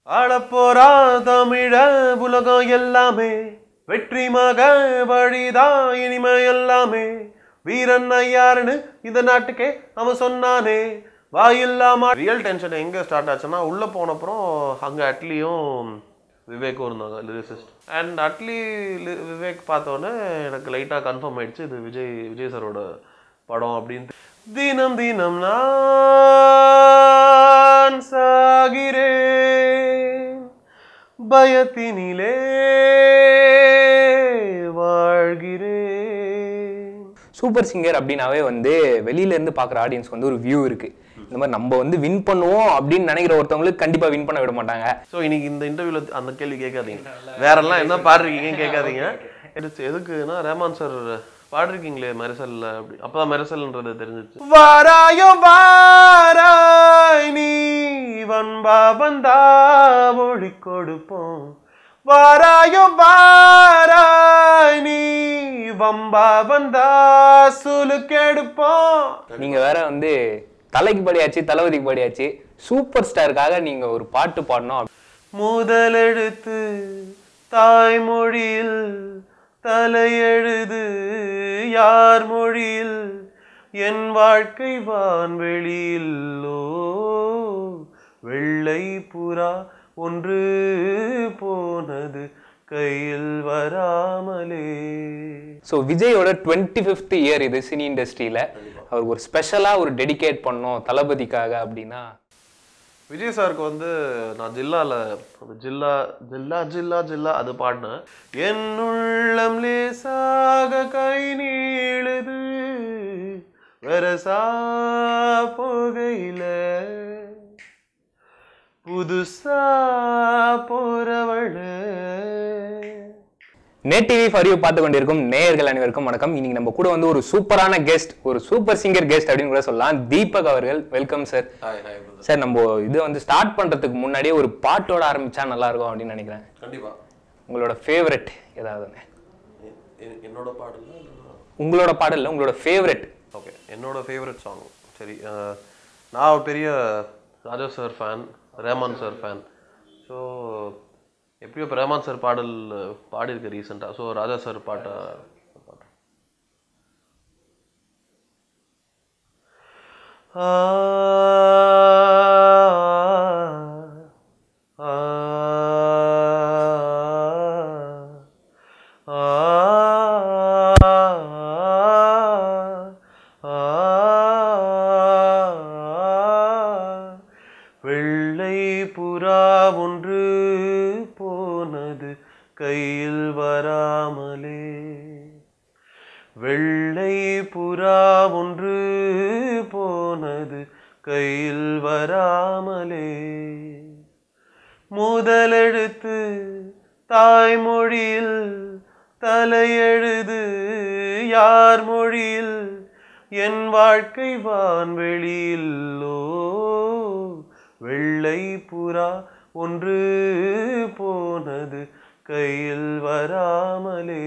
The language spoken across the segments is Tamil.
ஆளப்போரா தமிழ உலகம் எல்லாமே வெற்றி மக வழிதான் இனிமை எல்லாமே வீரன் ஐயாருன்னு இந்த நாட்டுக்கே அவன் சொன்னானே வாயில்லாம ரியல் டென்ஷன் எங்க ஸ்டார்ட் ஆச்சுன்னா உள்ள போனப்புறம் அங்க அட்லியும் விவேக்கும் இருந்தாங்க லிரிசிஸ்ட் அண்ட் அட்லி லி- விவேக் பார்த்தோன்னே எனக்கு லைட்டாக கன்ஃபார்ம் ஆயிடுச்சு இது விஜய் விஜய் சாரோட படம் அப்படின்னு தினம் தினம் நான் சாகிறேன் பயத்தினிலே வாழ்கிறேன் சூப்பர் சிங்கர் அப்படின்னாவே வந்து வெளியில இருந்து பார்க்குற ஆடியன்ஸ்க்கு வந்து ஒரு வியூ இருக்கு இந்த மாதிரி நம்ம வந்து வின் பண்ணுவோம் அப்படின்னு நினைக்கிற ஒருத்தவங்களுக்கு கண்டிப்பா வின் பண்ண விட மாட்டாங்க ஸோ இன்னைக்கு இந்த இன்டர்வியூல அந்த கேள்வி கேட்காதீங்க வேறெல்லாம் என்ன பாடுறீங்கன்னு கேட்காதீங்க எடுத்து எதுக்குன்னா ரேமான் சார் பாடிருக்கீங்களே மெரசல்ல அப்படி அப்பதான் மெரசல்ன்றது தெரிஞ்சிச்சு வாராயோ வாராய் நீ வன்பா வந்தா ஒளி கொடுப்போம் வாராயோ வாராய் நீ வம்பா வந்தா சுலுக்கெடுப்போம் நீங்க வேற வந்து தலைக்கு படியாச்சு தளபதிக்கு படியாச்சு சூப்பர் ஸ்டாருக்காக நீங்க ஒரு பாட்டு பாடணும் முதலெழுத்து தாய்மொழியில் தலையெழுது யார் மொழியில் என் வாழ்க்கை வான்வெளியில் ஓ வெள்ளை புறா ஒன்று போனது கையில் வராமலே ஸோ விஜயோட டுவெண்ட்டி ஃபிஃப்த் இயர் இது சினி இண்டஸ்ட்ரியில அவருக்கு ஒரு ஸ்பெஷலா ஒரு டெடிகேட் பண்ணோம் தளபதிக்காக அப்படின்னா விஜய் சாருக்கு வந்து நான் ஜில்லால அந்த ஜில்லா ஜில்லா ஜில்லா ஜில்லா அது பாடினேன் என் உள்ளம் லேசாக கை நீளுது வெரசா போகையில புதுசா போறவள நெட் டிவி ஃபார் யூ பார்த்து கொண்டிருக்கும் நேயர்கள் அனைவருக்கும் வணக்கம் இன்னைக்கு நம்ம கூட வந்து ஒரு சூப்பரான கெஸ்ட் ஒரு சூப்பர் சிங்கர் கெஸ்ட் அப்படின்னு கூட சொல்லலாம் தீபக் அவர்கள் welcome sir hi hi brother sir நம்ம இது வந்து ஸ்டார்ட் பண்றதுக்கு முன்னாடியே ஒரு பாட்டோட ஆரம்பிச்சா நல்லா இருக்கும் அப்படின்னு நினைக்கிறேன் கண்டிப்பா உங்களோட ஃபேவரட் ஏதாவது என்னோட பாடல உங்களோட பாடல்ல உங்களோட ஃபேவரட் ஓகே என்னோட ஃபேவரட் சாங் சரி அஹ், நான் ஒரு பெரிய Raja sir fan Rahman sir fan so எப்படியோ இப்போ ரேமான் சார் பாடல் பாடியிருக்கேன் ரீசெண்டாக ஸோ ராஜா சார் பாட்டை பாடுறேன். ஆ ஆ வெள்ளை புறா ஒன்று போனது கையில் வராமலே வெள்ளை புறா ஒன்று போனது கையில் வராமலே முதலெழுத்து தாய்மொழியில் தலையெழுது யார் மொழியில் என் வாழ்க்கை வான்வெளியில் ஓ வெள்ளை புறா ஒன்று போனது கையில் வராமலே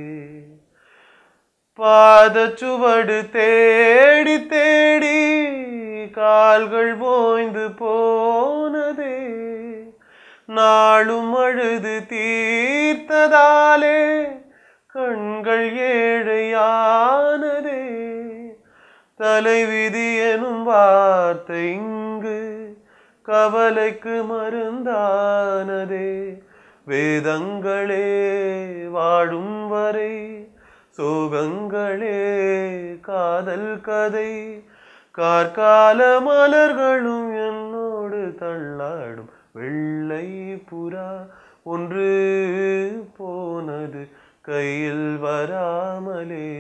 பாதச்சுவடு தேடி தேடி கால்கள் ஓய்ந்து போனதே நாளும் அழுது தீர்த்ததாலே கண்கள் ஏழையானதே தலைவிதி எனும் வார்த்தை இங்கு கவலைக்கு மருந்தானதே வேதங்களே வாழும் வரை சோகங்களே காதல் கதை கார்கால மலர்களும் என்னோடு தள்ளாடும் வெள்ளை புறா ஒன்று போனது கையில் வராமலே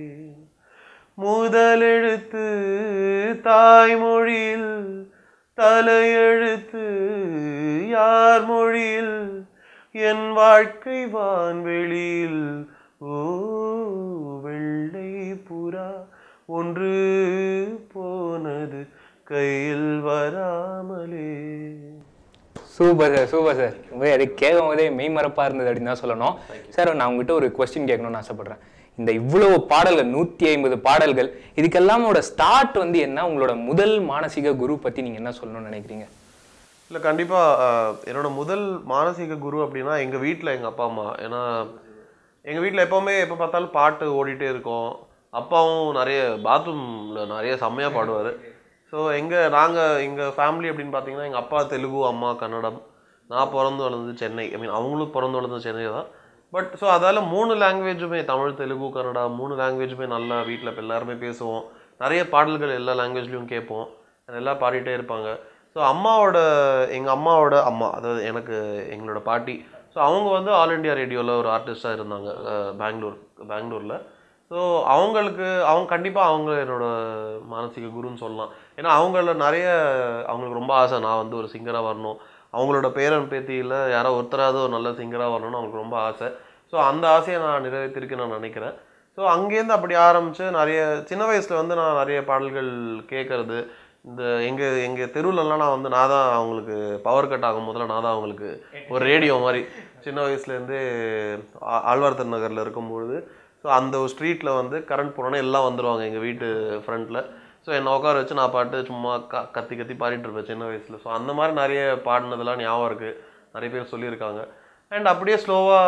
முதலெழுத்து தாய்மொழியில் தலையெழுத்து யார் மொழியில் என் வாழ்க்கை வான்வெளியில் ஓ வெள்ளை புறா ஒன்று போனது கையில் வராமலே சூப்பர் சார் சூப்பர் சார் உண்மையை அது கேட்கும் போதே மெய்மறப்பா இருந்தது அப்படின்னு தான் சொல்லணும் சார் நான் உங்ககிட்ட ஒரு கொஸ்டின் கேட்கணும்னு ஆசைப்படுறேன் இந்த இவ்வளவு பாடல்கள் நூத்தி ஐம்பது பாடல்கள் இதுக்கெல்லாமோட ஸ்டார்ட் வந்து என்ன உங்களோட முதல் மானசீக குரு பத்தி நீங்க என்ன சொல்லணும்னு நினைக்கிறீங்க இல்லை கண்டிப்பாக என்னோட முதல் மானசீக குரு அப்படின்னா எங்கள் வீட்டில் எங்கள் அப்பா அம்மா ஏன்னா எங்கள் வீட்டில் எப்போவுமே எப்போ பார்த்தாலும் பாட்டு ஓடிட்டே இருக்கும் அப்பாவும் நிறைய பாத்ரூமில் நிறைய செம்மையாக பாடுவார் ஸோ எங்கள் நாங்கள் எங்கள் ஃபேமிலி அப்படின்னு பார்த்தீங்கன்னா எங்கள் அப்பா தெலுங்கு அம்மா கன்னடம் நான் பிறந்து வளர்ந்தது சென்னை ஐ மீன் அவங்களும் பிறந்து வளர்ந்தது சென்னை தான் பட் ஸோ அதால் மூணு லாங்குவேஜுமே தமிழ் தெலுங்கு கன்னடா மூணு லாங்குவேஜுமே நல்லா வீட்டில் இப்போ எல்லாருமே பேசுவோம் நிறைய பாடல்கள் எல்லா லாங்குவேஜ்லையும் கேட்போம் எல்லாம் பாடிட்டே இருப்பாங்க ஸோ அம்மாவோட எங்கள் அம்மாவோட அம்மா அதாவது எனக்கு எங்களோட பாட்டி ஸோ அவங்க வந்து ஆல் இண்டியா ரேடியோவில் ஒரு ஆர்டிஸ்டாக இருந்தாங்க அஹ், பெங்களூர் பெங்களூரில் ஸோ அவங்களுக்கு அவங்க கண்டிப்பாக அவங்க என்னோட மானசீக குருன்னு சொல்லலாம் ஏன்னா அவங்கள நிறைய அவங்களுக்கு ரொம்ப ஆசை நான் வந்து ஒரு சிங்கராக வரணும் அவங்களோட பேரன் பேத்தியில் யாரோ ஒருத்தராவது ஒரு நல்ல சிங்கராக வரணும்னு அவங்களுக்கு ரொம்ப ஆசை ஸோ அந்த ஆசையை நான் நிறைவேற்றிருக்கேன் நான் நினைக்கிறேன் ஸோ அங்கேருந்து அப்படி ஆரம்பித்து நிறைய சின்ன வயசில் வந்து நான் நிறைய பாடல்கள் கேட்கறது இந்த எங்கள் எங்கள் தெருவுலலாம் நான் வந்து நான் தான் அவங்களுக்கு பவர் கட் ஆகும் முதல்ல நான் தான் அவங்களுக்கு ஒரு ரேடியோ மாதிரி சின்ன வயசுலேருந்தே ஆழ்வார்த்தன் நகரில் இருக்கும்பொழுது ஸோ அந்த ஒரு ஸ்ட்ரீட்டில் வந்து கரண்ட் போனோன்னே எல்லாம் வந்துடுவாங்க எங்கள் வீட்டு ஃப்ரண்ட்டில் ஸோ என்னை உட்கார வச்சு நான் பாட்டு சும்மா க கத்தி கத்தி பாடிட்டு இருப்பேன் சின்ன வயசில் ஸோ அந்த மாதிரி நிறைய பாடினதெல்லாம் ஞாபகம் இருக்குது நிறைய பேர் சொல்லியிருக்காங்க அண்ட் அப்படியே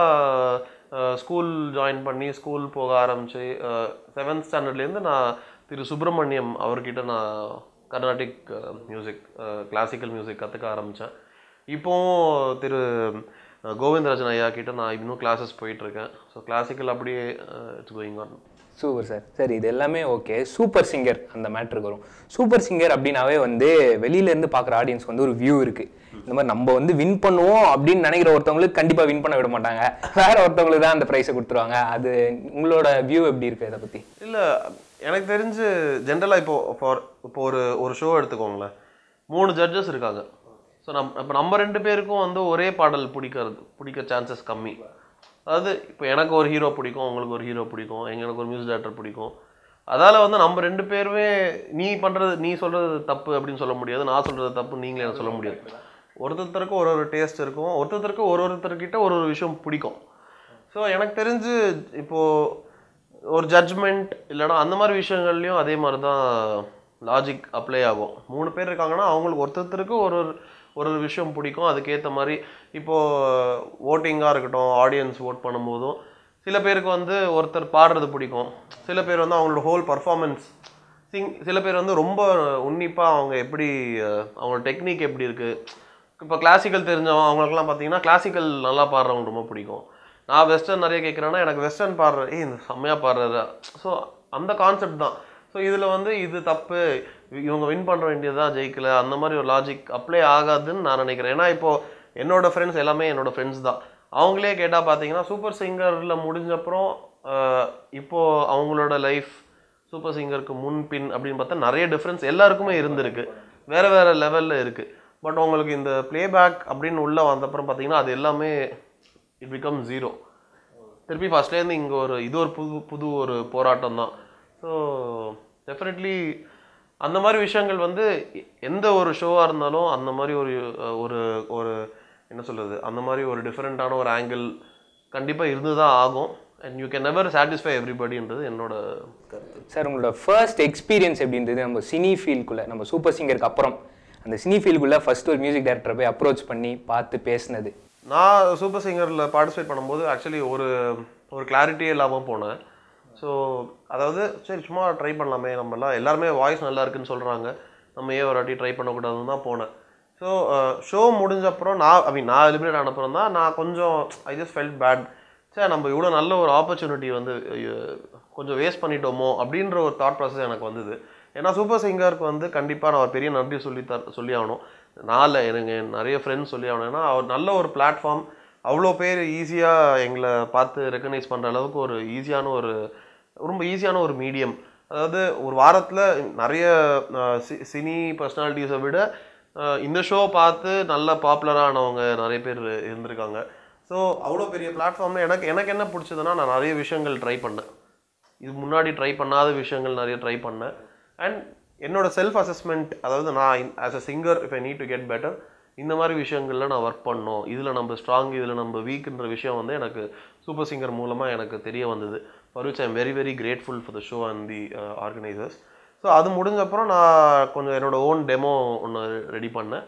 ஸ்லோவாக ஸ்கூல் ஜாயின் பண்ணி ஸ்கூல் போக ஆரம்பிச்சு செவன்த் ஸ்டாண்டர்ட்லேருந்து நான் திரு சுப்பிரமணியம் அவர்கிட்ட நான் கர்நாடிக் மியூசிக் கிளாசிக்கல் மியூசிக் கற்றுக்க ஆரம்பித்தேன் இப்போவும் திரு அஹ், கோவிந்தராஜன் ஐயா கிட்ட நான் இன்னும் கிளாஸஸ் போயிட்டுருக்கேன் ஸோ கிளாசிக்கல் அப்படியே it's going on super sir sir இது எல்லாமே ஓகே சூப்பர் சிங்கர் அந்த மேட்ருக்கு வரும் சூப்பர் சிங்கர் அப்படின்னாவே வந்து வெளியில இருந்து பார்க்குற ஆடியன்ஸ்க்கு வந்து ஒரு வியூ இருக்கு இந்த மாதிரி நம்ம வந்து வின் பண்ணுவோம் அப்படின்னு நினைக்கிற ஒருத்தவங்களுக்கு கண்டிப்பா வின் பண்ண விட மாட்டாங்க வேற ஒருத்தவங்களுக்கு தான் அந்த ப்ரைஸை கொடுத்துருவாங்க அது உங்களோட வியூ எப்படி இருக்கு இதை பத்தி இல்லை எனக்கு தெரிஞ்சு ஜென்ரலாக இப்போ ஃபார் இப்போ ஒரு ஒரு ஷோ எடுத்துக்கோங்களேன் மூணு ஜட்ஜஸ் இருக்காங்க ஸோ நம் இப்போ நம்ம ரெண்டு பேருக்கும் வந்து ஒரே பாடல் பிடிக்கிறது பிடிக்க சான்சஸ் கம்மி அதாவது இப்போ எனக்கு ஒரு ஹீரோ பிடிக்கும் உங்களுக்கு ஒரு ஹீரோ பிடிக்கும் எங்களுக்கு ஒரு மியூசிக் டேரக்டர் பிடிக்கும் அதால் வந்து நம்ம ரெண்டு பேருமே நீ பண்ணுறது நீ சொல்கிறது தப்பு அப்படின்னு சொல்ல முடியாது நான் சொல்கிறது தப்பு நீங்களே எனக்கு சொல்ல முடியாது ஒருத்தருக்கும் ஒரு ஒரு டேஸ்ட் இருக்கும் ஒருத்தருக்கு ஒரு ஒருத்தர்கிட்ட ஒரு ஒரு விஷயம் பிடிக்கும் ஸோ எனக்கு தெரிஞ்சு இப்போது ஒரு ஜட்ஜ்மெண்ட் இல்லைன்னா அந்த மாதிரி விஷயங்கள்லையும் அதே மாதிரி தான் லாஜிக் அப்ளை ஆகும் மூணு பேர் இருக்காங்கன்னா அவங்களுக்கு ஒருத்தருக்கு ஒரு ஒரு ஒரு ஒரு விஷயம் பிடிக்கும் அதுக்கேற்ற மாதிரி இப்போது ஓட்டிங்காக இருக்கட்டும் ஆடியன்ஸ் ஓட் பண்ணும்போதும் சில பேருக்கு வந்து ஒருத்தர் பாடுறது பிடிக்கும் சில பேர் வந்து அவங்களோட ஹோல் பர்ஃபார்மன்ஸ் சிங் சில பேர் வந்து ரொம்ப உன்னிப்பாக அவங்க எப்படி அஹ், அவங்களோட டெக்னிக் எப்படி இருக்குது இப்போ கிளாசிக்கல் தெரிஞ்சவங்க அவங்களுக்குலாம் பார்த்தீங்கன்னா கிளாசிக்கல் நல்லா பாடுறவங்க ரொம்ப பிடிக்கும் நான் வெஸ்டர்ன் நிறைய கேட்குறேன்னா எனக்கு வெஸ்டர்ன் பாடுற ஏய் இந்த செம்மையாக பாடுறாரு ஸோ அந்த கான்செப்ட் தான் ஸோ இதில் வந்து இது தப்பு இவங்க வின் பண்ண வேண்டியதுதான் ஜெயிக்கல அந்த மாதிரி ஒரு லாஜிக் அப்ளை ஆகாதுன்னு நான் நினைக்கிறேன் ஏன்னா இப்போ என்னோட ஃப்ரெண்ட்ஸ் எல்லாமே என்னோட ஃப்ரெண்ட்ஸ் தான் அவங்களே கேட்டால் பார்த்தீங்கன்னா சூப்பர் சிங்கரில் முடிஞ்சப்புறம் ஆஹ், இப்போ அவங்களோட லைஃப் சூப்பர் சிங்கருக்கு முன் பின் அப்படின்னு பார்த்தா நிறைய டிஃப்ரென்ஸ் எல்லாருக்குமே இருந்திருக்கு வேற வேற லெவலில் இருக்கு பட் உங்களுக்கு இந்த பிளேபேக் அப்படின்னு உள்ள வந்தப்புறம் பார்த்தீங்கன்னா அது எல்லாமே இட் பிகம் ஜீரோ திருப்பி ஃபர்ஸ்ட்லேருந்து இங்கே ஒரு இது ஒரு புது புது ஒரு போராட்டம் தான் ஸோ டெஃபினெட்லி அந்த மாதிரி விஷயங்கள் வந்து எ- எந்த ஒரு ஷோவாக இருந்தாலும் அந்த மாதிரி ஒரு அஹ், ஒரு ஒரு என்ன சொல்கிறது அந்த மாதிரி ஒரு டிஃப்ரெண்ட்டான ஒரு ஆங்கிள் கண்டிப்பாக இருந்து தான் ஆகும் and you can never satisfy எவ்ரிபடின்றது என்னோட கருத்து சார் உங்களோட ஃபர்ஸ்ட் எக்ஸ்பீரியன்ஸ் எப்படி இருந்தது நம்ம சினி ஃபீல்டுக்குள்ள நம்ம சூப்பர் சிங்கருக்கு அப்புறம் அந்த சினி ஃபீல்டுக்குள்ள ஃபர்ஸ்ட் ஒரு மியூசிக் டைரக்டரை போய் அப்ரோச் பண்ணி பார்த்து பேசினது நான் சூப்பர் சிங்கரில் பார்ட்டிசிபேட் பண்ணும்போது ஆக்சுவலி ஒரு ஒரு கிளாரிட்டியே இல்லாமல் போனேன் ஸோ அதாவது சரி சும்மா ட்ரை பண்ணலாமே நம்மலாம் எல்லாருமே வாய்ஸ் நல்லா இருக்குன்னு சொல்கிறாங்க நம்ம ஏன் ஒரு வாட்டி ட்ரை பண்ணக்கூடாதுன்னு தான் போனேன் ஸோ ஷோ முடிஞ்சப்புறம் நான் ஐ மீன் நான் எலிமினேட் ஆனப்புறம் தான் நான் கொஞ்சம் ஐ ஜஸ்ட் ஃபெல்ட் பேட் சரி நம்ம இவ்வளோ நல்ல ஒரு ஆப்பர்ச்சுனிட்டி வந்து ஐயோ, கொஞ்சம் வேஸ்ட் பண்ணிட்டோமோ அப்படின்ற ஒரு தாட் ப்ராசஸ் எனக்கு வந்தது ஏன்னா சூப்பர் சிங்கருக்கு வந்து கண்டிப்பாக நான் ஒரு பெரிய நன்றி சொல்லி தர சொல்லி ஆகணும் நான் இல்லை எனக்கு நிறைய ஃப்ரெண்ட்ஸ் சொல்லி ஆகணும் ஏன்னா அவர் நல்ல ஒரு பிளாட்ஃபார்ம் அவ்வளோ பேர் ஈஸியாக எங்களை பார்த்து ரெக்கக்னைஸ் பண்ணுற அளவுக்கு ஒரு ஈஸியான ஒரு ரொம்ப ஈஸியான ஒரு மீடியம் அதாவது ஒரு வாரத்தில் நிறைய அஹ், சி- சினி பர்சனாலிட்டிஸை விட அஹ், இந்த ஷோ பார்த்து நல்ல பாப்புலரானவங்க நிறைய பேர் இருந்திருக்காங்க ஸோ அவ்வளோ பெரிய பிளாட்ஃபார்மில் எனக்கு எனக்கு என்ன பிடிச்சதுன்னா நான் நிறைய விஷயங்கள் ட்ரை பண்ணேன் இது முன்னாடி ட்ரை பண்ணாத விஷயங்கள் நிறைய ட்ரை பண்ணேன் அண்ட் என்னோட செல்ஃப் அசஸ்மெண்ட் அதாவது நான் as a singer if I need to get better இந்த மாதிரி விஷயங்கள்ல நான் ஒர்க் பண்ணோம் இதில் நம்ம ஸ்ட்ராங் இதில் நம்ம வீக்ன்ற விஷயம் வந்து எனக்கு சூப்பர் சிங்கர் மூலமாக எனக்கு தெரிய வந்தது for which I am very very grateful for the show and the organisers so அது முடிஞ்ச அப்புறம் நான் கொஞ்சம் என்னோட ஓன் டெமோ ஒன்று ரெடி பண்ணேன் ஸோ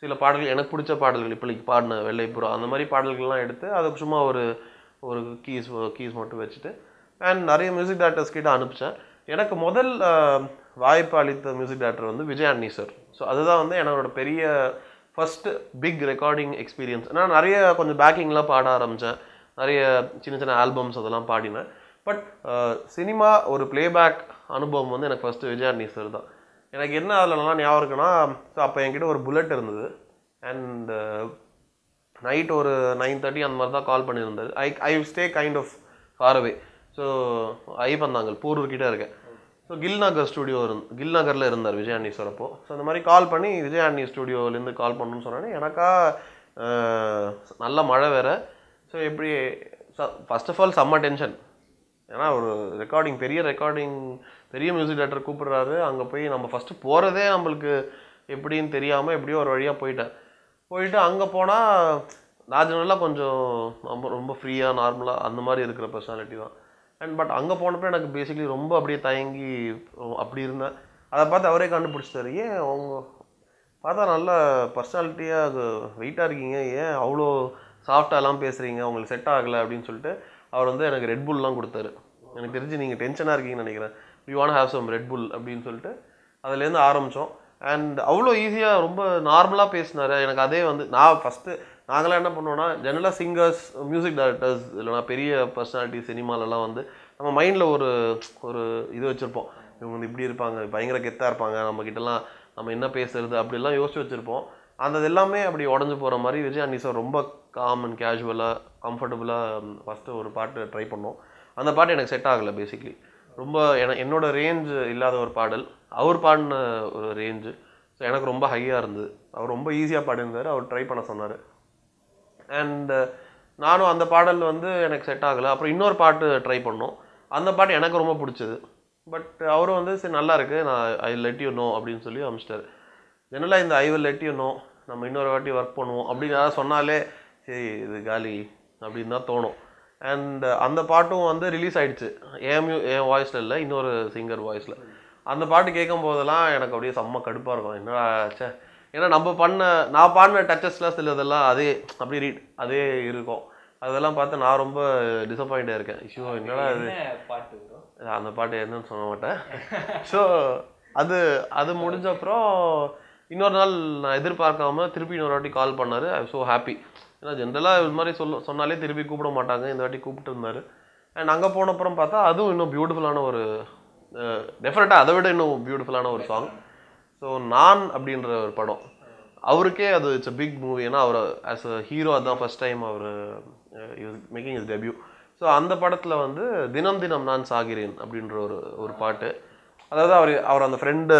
சில பாடல்கள் எனக்கு பிடிச்ச பாடல்கள் இப்போதைக்கு பாடின வெள்ளைப்புறா அந்த மாதிரி பாடல்கள்லாம் எடுத்து அதுக்கு சும்மா ஒரு ஒரு கீஸ் கீஸ் மட்டும் வச்சுட்டு அண்ட் நிறைய மியூசிக் டேரக்டர்ஸ் கிட்ட அனுப்பிச்சேன் எனக்கு முதல் ஆஹ், வாய்ப்பு அளித்த மியூசிக் டேரக்டர் வந்து விஜய் அன்னி சார் ஸோ அதுதான் வந்து என்னோட பெரிய ஃபர்ஸ்ட் பிக் ரெக்கார்டிங் எக்ஸ்பீரியன்ஸ் நான் நிறைய கொஞ்சம் பேக்கிங்லாம் பாட ஆரம்பித்தேன் நிறைய சின்ன சின்ன ஆல்பம்ஸ் அதெல்லாம் பாடினேன் பட் சினிமா ஒரு பிளேபேக் அனுபவம் வந்து எனக்கு ஃபர்ஸ்ட் விஜய் அன்னி சார் தான் எனக்கு என்ன அதில் நல்லா ஞாபகம் இருக்குன்னா ஸோ அப்போ என்கிட்ட ஒரு புல்லட் இருந்தது அண்ட் நைட் ஒரு நைன் தேர்ட்டி அந்த மாதிரி தான் கால் பண்ணியிருந்தது I I stay kind of far away so Iyappanthangal Porur கிட்ட இருக்கேன் ஸோ கில் நகர் ஸ்டுடியோ இருந்து கில் நகரில் இருந்தார் விஜய் அண்ணி சார் அப்போ ஸோ அந்த மாதிரி கால் பண்ணி விஜய் அண்ணி ஸ்டுடியோலேருந்து கால் பண்ணணும்னு சொன்னானே எனக்கா அஹ், நல்ல மழை வேற ஸோ எப்படி ஃபர்ஸ்ட் ஆஃப் ஆல் செம்ம டென்ஷன் ஏன்னா ஒரு ரெக்கார்டிங் பெரிய ரெக்கார்டிங் பெரிய மியூசிக் டேரக்டர் கூப்பிடுறாரு அங்கே போய் நம்ம ஃபஸ்ட்டு போகிறதே நம்மளுக்கு எப்படின்னு தெரியாமல் எப்படியோ ஒரு வழியாக போயிட்டேன் போயிட்டு அங்கே போனால் நான் ஜெனரலாக கொஞ்சம் ரொம்ப ரொம்ப ஃப்ரீயாக நார்மலாக அந்த மாதிரி இருக்கிற பர்சனாலிட்டி தான் அண்ட் பட் அங்கே போனப்போ எனக்கு பேசிக்கலி ரொம்ப அப்படியே தயங்கி அப்படி இருந்தேன் அதை பார்த்து அவரே கண்டுபிடிச்சிட்டாரு ஏன் அவங்க பார்த்தா நல்ல பர்சனாலிட்டியாக அது வெயிட்டாக இருக்கீங்க ஏன் அவ்வளோ சாஃப்டாலாம் பேசுகிறீங்க உங்களுக்கு செட் ஆகலை அப்படின்னு சொல்லிட்டு அவர் வந்து எனக்கு ரெட் புல்லாம் கொடுத்தாரு எனக்கு தெரிஞ்சு நீங்கள் டென்ஷனாக இருக்கீங்கன்னு நினைக்கிறேன் you want have some Red Bull அப்படின்னு சொல்லிட்டு அதுலேருந்து ஆரம்பித்தோம் அண்ட் அவ்வளோ ஈஸியாக ரொம்ப நார்மலாக பேசினாரு எனக்கு அதே வந்து நான் ஃபஸ்ட்டு நாங்களாம் என்ன பண்ணுவோம்னா ஜெனரலாக சிங்கர்ஸ் மியூசிக் டைரக்டர்ஸ் இல்லைனா பெரிய பர்சனாலிட்டி சினிமாலெல்லாம் வந்து நம்ம மைண்டில் ஒரு ஒரு இது வச்சுருப்போம் இவங்க வந்து இப்படி இருப்பாங்க பயங்கர கெத்தாக இருப்பாங்க நம்ம கிட்டலாம் நம்ம என்ன பேசுறது அப்படிலாம் யோசிச்சு வச்சுருப்போம் அந்த இது எல்லாமே அப்படி உடஞ்சு போகிற மாதிரி விஜய் அன்னி சார் ரொம்ப காம் அண்ட் கேஷுவலாக கம்ஃபர்டபுளாக ஃபஸ்ட்டு ஒரு பாட்டு ட்ரை பண்ணோம் அந்த பாட்டு எனக்கு செட் ஆகலை பேசிக்லி ரொம்ப என என்னோட ரேஞ்ச் இல்லாத ஒரு பாடல் அவர் பாடின ஒரு ரேஞ்சு ஸோ எனக்கு ரொம்ப ஹையாக இருந்தது அவர் ரொம்ப ஈஸியாக பாடியிருந்தார் அவர் ட்ரை பண்ண சொன்னார் அண்ட் நானும் அந்த பாடல் வந்து எனக்கு செட் ஆகலை அப்புறம் இன்னொரு பாட்டு ட்ரை பண்ணோம் அந்த பாட்டு எனக்கு ரொம்ப பிடிச்சது பட் அவரும் வந்து சரி நல்லா இருக்கு நான் ஐ லெட் யூ நோ அப்படின்னு சொல்லி அமிச்சிட்டாரு ஜெனரலாக இந்த I will let you know நம்ம இன்னொரு வாட்டி ஒர்க் பண்ணுவோம் அப்படின்னு யாராவது சொன்னாலே சரி இது காலி அப்படின்னு தான் தோணும் அண்ட் அந்த பாட்டும் வந்து ரிலீஸ் ஆயிடுச்சு என் மியூ என் வாய்ஸில் இல்லை இன்னொரு சிங்கர் வாய்ஸில் அந்த பாட்டு கேட்கும் போதெல்லாம் எனக்கு அப்படியே செம்ம கடுப்பாக இருக்கும் என்னடா ச்சே ஏன்னா நம்ம பண்ண நான் பாடின டச்சஸ்லாம் சில இதெல்லாம் அதே அப்படி ரீட் அதே இருக்கும் அதெல்லாம் பார்த்து நான் ரொம்ப டிசப்பாயிண்டாக இருக்கேன் ஐயோ என்னடா இது பாட்டு வரும் அந்த பாட்டு என்னன்னு சொல்ல மாட்டேன் ஸோ அது அது முடிஞ்ச அப்புறம் இன்னொரு நாள் நான் எதிர்பார்க்காம திருப்பி இன்னொரு வாட்டி கால் பண்ணாரு ஐ ஸோ ஹாப்பி ஏன்னா ஜென்ரலாக இது மாதிரி சொல்ல சொன்னாலே திருப்பி கூப்பிட மாட்டாங்க இந்த வாட்டி கூப்பிட்டு இருந்தாரு அண்ட் அங்கே போன அப்புறம் பார்த்தா அதுவும் இன்னும் பியூட்டிஃபுல்லான ஒரு டெஃபினட்டாக அதை விட இன்னும் பியூட்டிஃபுல்லான ஒரு சாங் ஸோ நான் அப்படின்ற ஒரு படம் அவருக்கே அது இட்ஸ் a பிக் மூவி ஏன்னா அவர் ஆஸ் அ ஹீரோ அதான் ஃபர்ஸ்ட் டைம் அவர் மேக்கிங் இஸ் டெபியூ ஸோ அந்த படத்தில் வந்து தினம் தினம் நான் சாகிறேன் அப்படின்ற ஒரு ஒரு பாட்டு அதாவது அவர் அவர் அந்த ஃப்ரெண்டு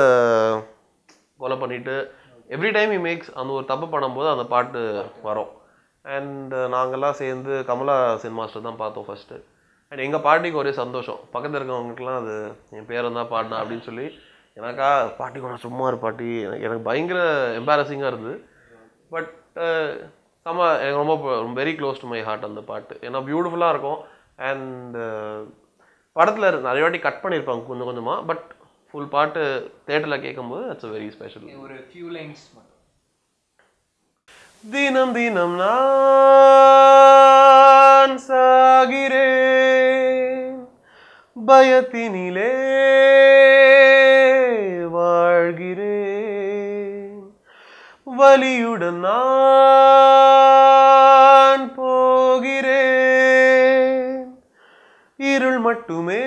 கொலை பண்ணிட்டு எவ்ரி டைம் he மேக்ஸ் அந்த ஒரு தப்பு பண்ணும்போது அந்த பாட்டு வரும் அண்ட் நாங்கெல்லாம் சேர்ந்து கமலா சினிமாஸ்டர் தான் பார்த்தோம் ஃபர்ஸ்ட்டு அண்ட் எங்கள் பாட்டிக்கு ஒரே சந்தோஷம் பக்கத்தில் இருக்கவங்களுக்குலாம் அது என் பேரன் தான் பாடினா அப்படின்னு சொல்லி எனக்கா பாட்டி கொஞ்சம் சும்மா இரு பாட்டி எனக்கு எனக்கு பயங்கர எம்பாரசிங்காக இருந்தது பட் செம்ம எனக்கு ரொம்ப very close to my heart அந்த பாட்டு ஏன்னா பியூட்டிஃபுல்லாக இருக்கும் அண்ட் படத்தில் நிறைய வாட்டி கட் பண்ணியிருப்பாங்க கொஞ்சம் கொஞ்சமாக பட் ஃபுல் பாட்டு தேட்டரில் கேட்கும்போது இட்ஸ் வெரி ஸ்பெஷல் ஒரு ஃபியூ லைன்ஸ் மட்டும் தினம் தினம் நான் சாகிறேன் பயத்தினிலே வாழ்கிறேன் வலியுடன் நான் போகிறேன் இருள் மட்டுமே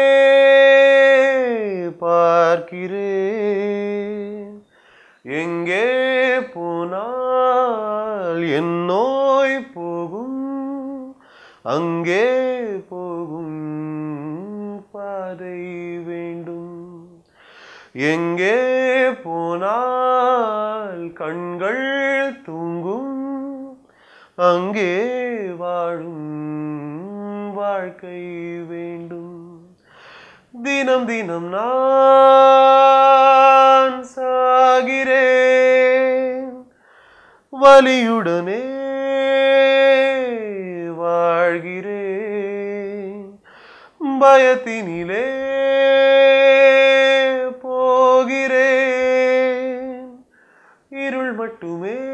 பார்க்கிறேன் எங்கே போனால் என் நோய் போகும் அங்கே போகும் பாதை வேண்டும் எங்கே போனால் கண்கள் தூங்கும் அங்கே வாழும் வாழ்க்கை வேண்டும் தினம் தினம் நான் சாகிறேன் வலியுடனே வாழ்கிறேன் பயத்தினிலே போகிறேன் இருள் மட்டுமே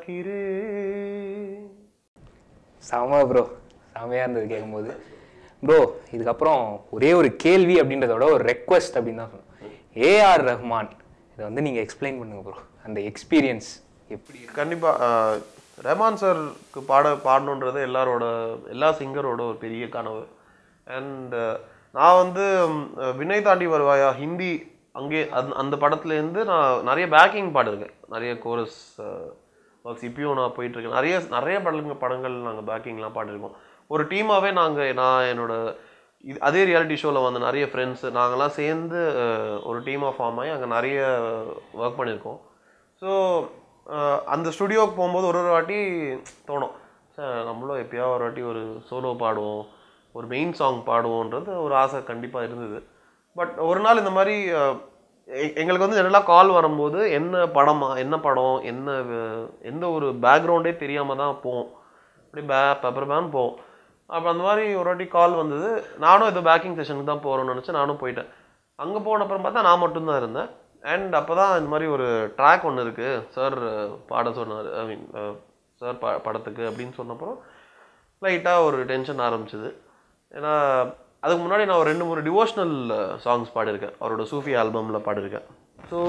பார்க்கிறேன் செம ப்ரோ செமையாக இருந்தது கேட்கும்போது ப்ரோ இதுக்கப்புறம் ஒரே ஒரு கேள்வி அப்படின்றத விட ஒரு ரெக்வஸ்ட் அப்படின்னு தான் சொல்லணும் ஏஆர் ரஹ்மான் இதை வந்து நீங்கள் எக்ஸ்பிளைன் பண்ணுங்க ப்ரோ அந்த எக்ஸ்பீரியன்ஸ் எப்படி கண்டிப்பா ஆஹ், ரஹ்மான் சாருக்கு பாட பாடணுன்றது எல்லாரோட எல்லா சிங்கரோட ஒரு பெரிய கனவு அண்ட் நான் வந்து ம், வினய் தாண்டி வருவாயா ஹிந்தி அங்கே அந்த அந்த படத்துலேருந்து நான் நிறைய பேக்கிங் பாடிருக்கேன் நிறைய கோரஸ் ஒர்க்ஸ் இப்பயும் நான் போயிட்டு இருக்கேன் நிறைய நிறைய படங்கள் படங்கள் நாங்கள் பேக்கிங்லாம் பாடிருக்கோம் ஒரு டீமாகவே நாங்கள் நான் என்னோட இது அதே ரியாலிட்டி ஷோவில் வந்து நிறைய ஃப்ரெண்ட்ஸு நாங்கள்லாம் சேர்ந்து அஹ், ஒரு டீமாக ஃபார்ம் ஆகி அங்கே நிறைய ஒர்க் பண்ணியிருக்கோம் ஸோ அந்த ஸ்டுடியோவுக்கு போகும்போது ஒரு ஒரு வாட்டி தோணும் சார் நம்மளும் எப்பயாவது ஒரு வாட்டி ஒரு சோலோ பாடுவோம் ஒரு மெயின் சாங் பாடுவோன்றது ஒரு ஆசை கண்டிப்பாக இருந்தது பட் ஒரு நாள் இந்த மாதிரி அஹ், எ- எங்களுக்கு வந்து ஜெனரலாக கால் வரும்போது என்ன படமா என்ன படம் என்ன அஹ், எந்த ஒரு பேக்ரவுண்டே தெரியாமல் தான் போவோம் அப்படி பே பெப்பர் பேன் போவோம் அப்போ அந்த மாதிரி ஒரு வாட்டி கால் வந்தது நானும் ஏதோ பேக்கிங் செஷனுக்கு தான் போகிறோம்னு நினச்சி நானும் போயிட்டேன் அங்கே போன அப்புறம் பார்த்தா நான் மட்டும்தான் இருந்தேன் அண்ட் அப்போ தான் இந்த மாதிரி ஒரு ட்ராக் ஒன்று இருக்குது சார் பாட சொன்னார் ஐ மீன் சார் ப படத்துக்கு அப்படின்னு சொன்னப்பறம் லைட்டாக ஒரு டென்ஷன் ஆரம்பிச்சுது ஏன்னா அதுக்கு முன்னாடி நான் ஒரு ரெண்டு மூணு டிவோஷனல் சாங்ஸ் பாடியிருக்கேன் அவரோட சூஃபி ஆல்பமில் பாடியிருக்கேன் ஸோ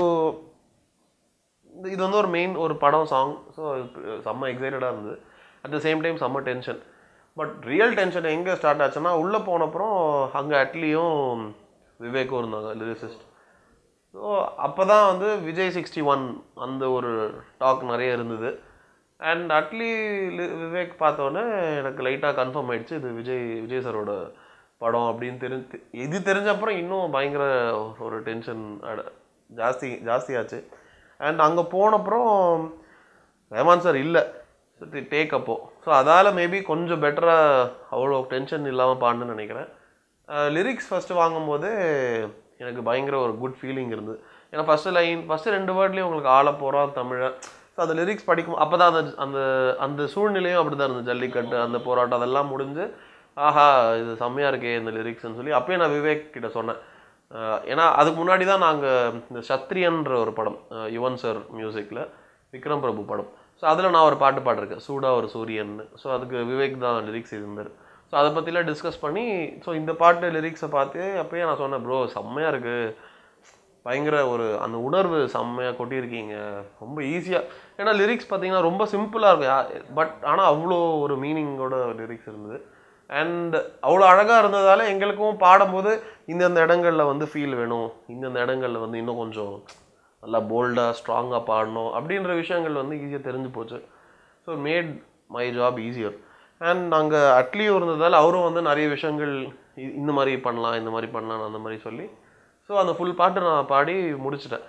இது வந்து ஒரு மெயின் ஒரு படம் சாங் ஸோ செம்ம எக்ஸைட்டடாக இருந்தது அட் த சேம் டைம் செம்ம டென்ஷன் பட் ரியல் டென்ஷன் எங்கே ஸ்டார்ட் ஆச்சுன்னா உள்ளே போனப்புறம் அங்கே அட்லியும் விவேக்கும் இருந்தாங்க லிரிசிஸ்ட் ஸோ அப்போ தான் வந்து விஜய் சிக்ஸ்டி ஒன் அந்த ஒரு டாக் நிறைய இருந்தது அண்ட் அட்லி லி- விவேக் பார்த்தோன்னே எனக்கு லைட்டாக கன்ஃபார்ம் ஆயிடுச்சு இது விஜய் விஜய் சாரோட படம் அப்படின்னு தெரிஞ்சு இது தெரிஞ்ச அப்புறம் இன்னும் பயங்கர ஒரு டென்ஷன் ஜாஸ்தி ஜாஸ்தியாச்சு அண்ட் அங்கே போனப்புறம் ரஹ்மான் சார் இல்லை டேக் அப்போ ஸோ அதால் மேபி கொஞ்சம் பெட்டராக அவ்வளோ டென்ஷன் இல்லாமல் பாடணும்னு நினைக்கிறேன் லிரிக்ஸ் ஃபஸ்ட்டு வாங்கும்போது எனக்கு பயங்கர ஒரு குட் ஃபீலிங் இருந்தது ஏன்னா ஃபஸ்ட்டு லைன் ஃபஸ்ட்டு ரெண்டு வேர்ட்லேயும் உங்களுக்கு ஆள போகிறோம் தமிழை ஸோ அந்த லிரிக்ஸ் படிக்கும் அப்போ தான் அந்த அந்த அந்த சூழ்நிலையும் அப்படி தான் இருந்தது ஜல்லிக்கட்டு அந்த போராட்டம் அதெல்லாம் முடிஞ்சு ஆஹா இது செம்மையாக இருக்கே இந்த லிரிக்ஸ்னு சொல்லி அப்பயே நான் விவேக் கிட்ட சொன்னேன் அஹ் ஏன்னா அதுக்கு முன்னாடி தான் நாங்கள் இந்த சத்ரியன்ற ஒரு படம் அஹ் யுவன் சார் மியூசிக்கில் விக்ரம் பிரபு படம் ஸோ அதில் நான் ஒரு பாட்டு பாடிருக்கேன் சூடா ஒரு சூரியன்னு ஸோ அதுக்கு விவேக் தான் லிரிக்ஸ் இருந்தார் ஸோ அதை பற்றிலாம் டிஸ்கஸ் பண்ணி ஸோ இந்த பாட்டு லிரிக்ஸை பார்த்து அப்பயே நான் சொன்னேன் ப்ரோ செம்மையாக இருக்குது பயங்கர ஒரு அந்த உணர்வு செம்மையாக கொட்டியிருக்கீங்க ரொம்ப ஈஸியாக ஏன்னா லிரிக்ஸ் பார்த்தீங்கன்னா ரொம்ப சிம்பிளாக இருக்கும் பட் ஆனால் அவ்வளோ ஒரு மீனிங்கோட லிரிக்ஸ் இருந்தது அண்ட் அவ்வளோ அழகாக இருந்ததால எங்களுக்கும் பாடும்போது இந்தந்த இடங்கள்ல வந்து ஃபீல் வேணும் இந்தந்த இடங்கள்ல வந்து இன்னும் கொஞ்சம் நல்லா போல்டாக ஸ்ட்ராங்காக பாடணும் அப்படின்ற விஷயங்கள் வந்து ஈஸியாக தெரிஞ்சு போச்சு so made my job easier and நாங்கள் அட்லியும் இருந்ததால் அவரும் வந்து நிறைய விஷயங்கள் இ- இந்த மாதிரி பண்ணலாம் இந்த மாதிரி பண்ணலாம் அந்த மாதிரி சொல்லி ஸோ அந்த ஃபுல் பாட்டு நான் பாடி முடிச்சிட்டேன்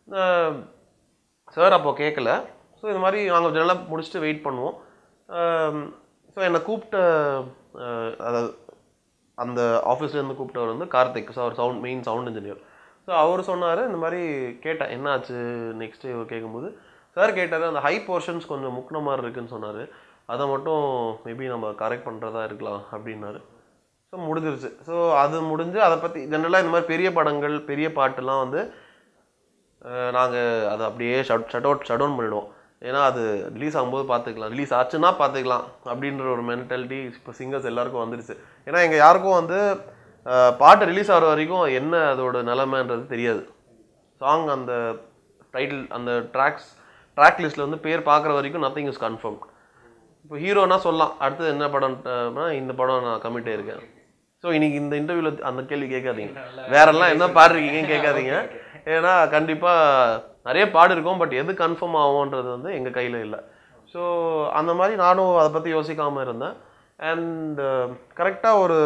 சார் அப்போ கேட்கல ஸோ இது மாதிரி நாங்கள் ஜெனரலாக முடிச்சுட்டு வெயிட் பண்ணுவோம் ஸோ என்னை கூப்பிட்ட அஹ், அதாவது அந்த ஆஃபீஸ்லேருந்து கூப்பிட்டவர் வந்து கார்த்திக் ஸோ அவர் sound main sound engineer so அவர் சொன்னார் இந்த மாதிரி கேட்டேன் என்ன ஆச்சு நெக்ஸ்ட்டு இவர் கேட்கும்போது சார் கேட்டார் அந்த ஹை போர்ஷன்ஸ் கொஞ்சம் முக்கின மாதிரி இருக்குன்னு சொன்னார் அதை மட்டும் மேபி நம்ம கரெக்ட் பண்ணுறதா இருக்கலாம் அப்படின்னாரு ஸோ முடிஞ்சிருச்சு ஸோ அது முடிஞ்சு அதை பற்றி ஜென்ரலாக இந்த மாதிரி பெரிய படங்கள் பெரிய பாட்டுலாம் வந்து நாங்கள் அதை அப்படியே shut shut out shut down பண்ணிடுவோம் ஏன்னா அது ரிலீஸ் ஆகும்போது பார்த்துக்கலாம் ரிலீஸ் ஆச்சுன்னா பார்த்துக்கலாம் அப்படின்ற ஒரு மென்டாலிட்டி இப்போ சிங்கர்ஸ் எல்லாருக்கும் வந்துடுச்சு ஏன்னா எங்கள் யாருக்கும் வந்து அஹ், பாட்டு ரிலீஸ் ஆகிற வரைக்கும் என்ன அதோட நிலைமைன்றது தெரியாது சாங் அந்த டைட்டில் அந்த ட்ராக்ஸ் ட்ராக் லிஸ்ட்டில் வந்து பேர் பார்க்குற வரைக்கும் நத்திங் இஸ் கன்ஃபார்ம் இப்போ ஹீரோனா சொல்லலாம் அடுத்தது என்ன படம்னா இந்த படம் நான் கமிட் ஆயிருக்கேன் ஸோ இன்னைக்கு இந்த இன்டர்வியூவில் அந்த கேள்வி கேட்காதீங்க வேறெல்லாம் என்ன பாடுறீங்கன்னு கேட்காதீங்க ஏன்னா கண்டிப்பாக நிறைய பாடு இருக்கும் பட் எது கன்ஃபார்ம் ஆகும்ன்றது வந்து எங்கள் கையில் இல்லை ஸோ அந்த மாதிரி நானும் அதை பற்றி யோசிக்காமல் இருந்தேன் அண்ட் கரெக்டாக ஒரு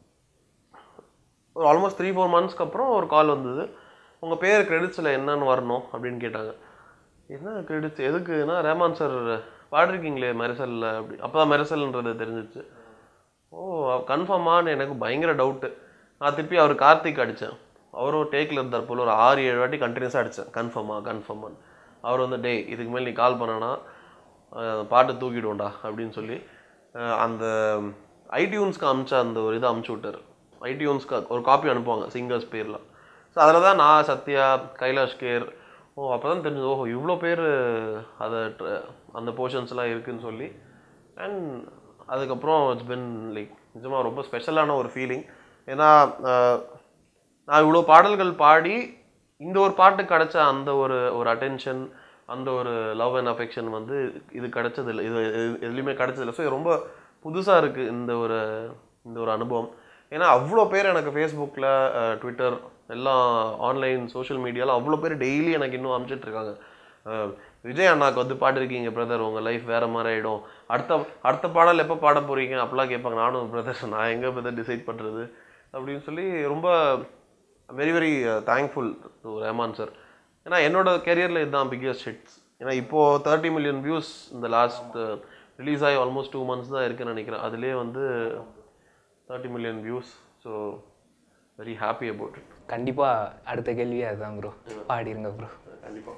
ஒரு ஆல்மோஸ்ட் த்ரீ ஃபோர் மந்த்ஸ்க்கு அப்புறம் ஒரு கால் வந்தது உங்கள் பேர் கிரெடிட்ஸில் என்னன்னு வரணும் அப்படின்னு கேட்டாங்க என்ன கிரெடிட்ஸ் எதுக்குன்னா ரேமான் சார் பாடிருக்கீங்களே மெரசலில் அப்படி அப்போ தான் மெரசல்ன்றது தெரிஞ்சிச்சு ஓ கன்ஃபார்மான்னு எனக்கு பயங்கர டவுட்டு நான் திருப்பி அவர் கார்த்திக் அடித்தேன் அவரும் டேக்கில் இருந்தார் போல ஒரு ஆறு ஏழு வாட்டி கண்டினியூஸாக அடித்தேன் கன்ஃபார்மா கன்ஃபார்மான்னு அவர் வந்து டேய் இதுக்கு மேல் நீ கால் பண்ணனா அஹ், பாட்டு தூக்கிடுவோண்டா அப்படின்னு சொல்லி அஹ், அந்த ஐடியூன்ஸ்க்கு அமிச்ச அந்த ஒரு இதை அமுச்சு விட்டார் ஐடியூன்ஸ்க்கு ஒரு காப்பி அனுப்புவாங்க சிங்கர்ஸ் பேர்லாம் ஸோ அதில் தான் நான் சத்யா கைலாஷ் கேர் ஓ அப்போ தான் தெரிஞ்சது ஓஹோ இவ்வளோ பேர் அதை tr- அந்த போர்ஷன்ஸ்லாம் இருக்குன்னு சொல்லி அண்ட் அதுக்கப்புறம் இட்ஸ் பின் லைக் நிஜமாக ரொம்ப ஸ்பெஷலான ஒரு ஃபீலிங் ஏன்னா அஹ், நான் இவ்வளோ பாடல்கள் பாடி இந்த ஒரு பாட்டு கிடைச்ச அந்த ஒரு ஒரு அட்டென்ஷன் அந்த ஒரு லவ் அண்ட் அஃபெக்ஷன் வந்து இது கிடைச்சது இல்லை இது இது எதுலையுமே கிடைச்சதில்லை ஸோ ரொம்ப புதுசாக இருக்குது இந்த ஒரு இந்த ஒரு அனுபவம் ஏன்னா அவ்வளோ பேர் எனக்கு ஃபேஸ்புக்கில் ட்விட்டர் எல்லாம் ஆன்லைன் சோஷியல் மீடியாவில் அவ்வளோ பேர் டெய்லி எனக்கு இன்னும் அனுப்பிச்சிட்டு இருக்காங்க அஹ், விஜய் அண்ணாக்கு வந்து பாடிருக்கீங்க பிரதர் உங்கள் லைஃப் வேறு மாதிரி ஆகிடும் அடுத்த அடுத்த பாடல் எப்போ பாட போகிறீங்க அப்படிலாம் கேட்பாங்க நானும் பிரதர் நான் எங்கே பிரதர் டிசைட் பண்ணுறது அப்படின்னு சொல்லி ரொம்ப very very thankful to Rahman sir ஏன்னா என்னோட கெரியரில் இதுதான் பிக்கஸ்ட் ஹிட்ஸ் ஏன்னா இப்போது தேர்ட்டி மில்லியன் வியூஸ் இந்த லாஸ்ட் ரிலீஸ் ஆகி ஆல்மோஸ்ட் டூ மந்த்ஸ் தான் இருக்குன்னு நினைக்கிறேன் அதுலேயே வந்து thirty million views so very happy about it கண்டிப்பா அடுத்த கேள்வியே அதுதான் ப்ரோ பாடிருங்க ப்ரோ கண்டிப்பாக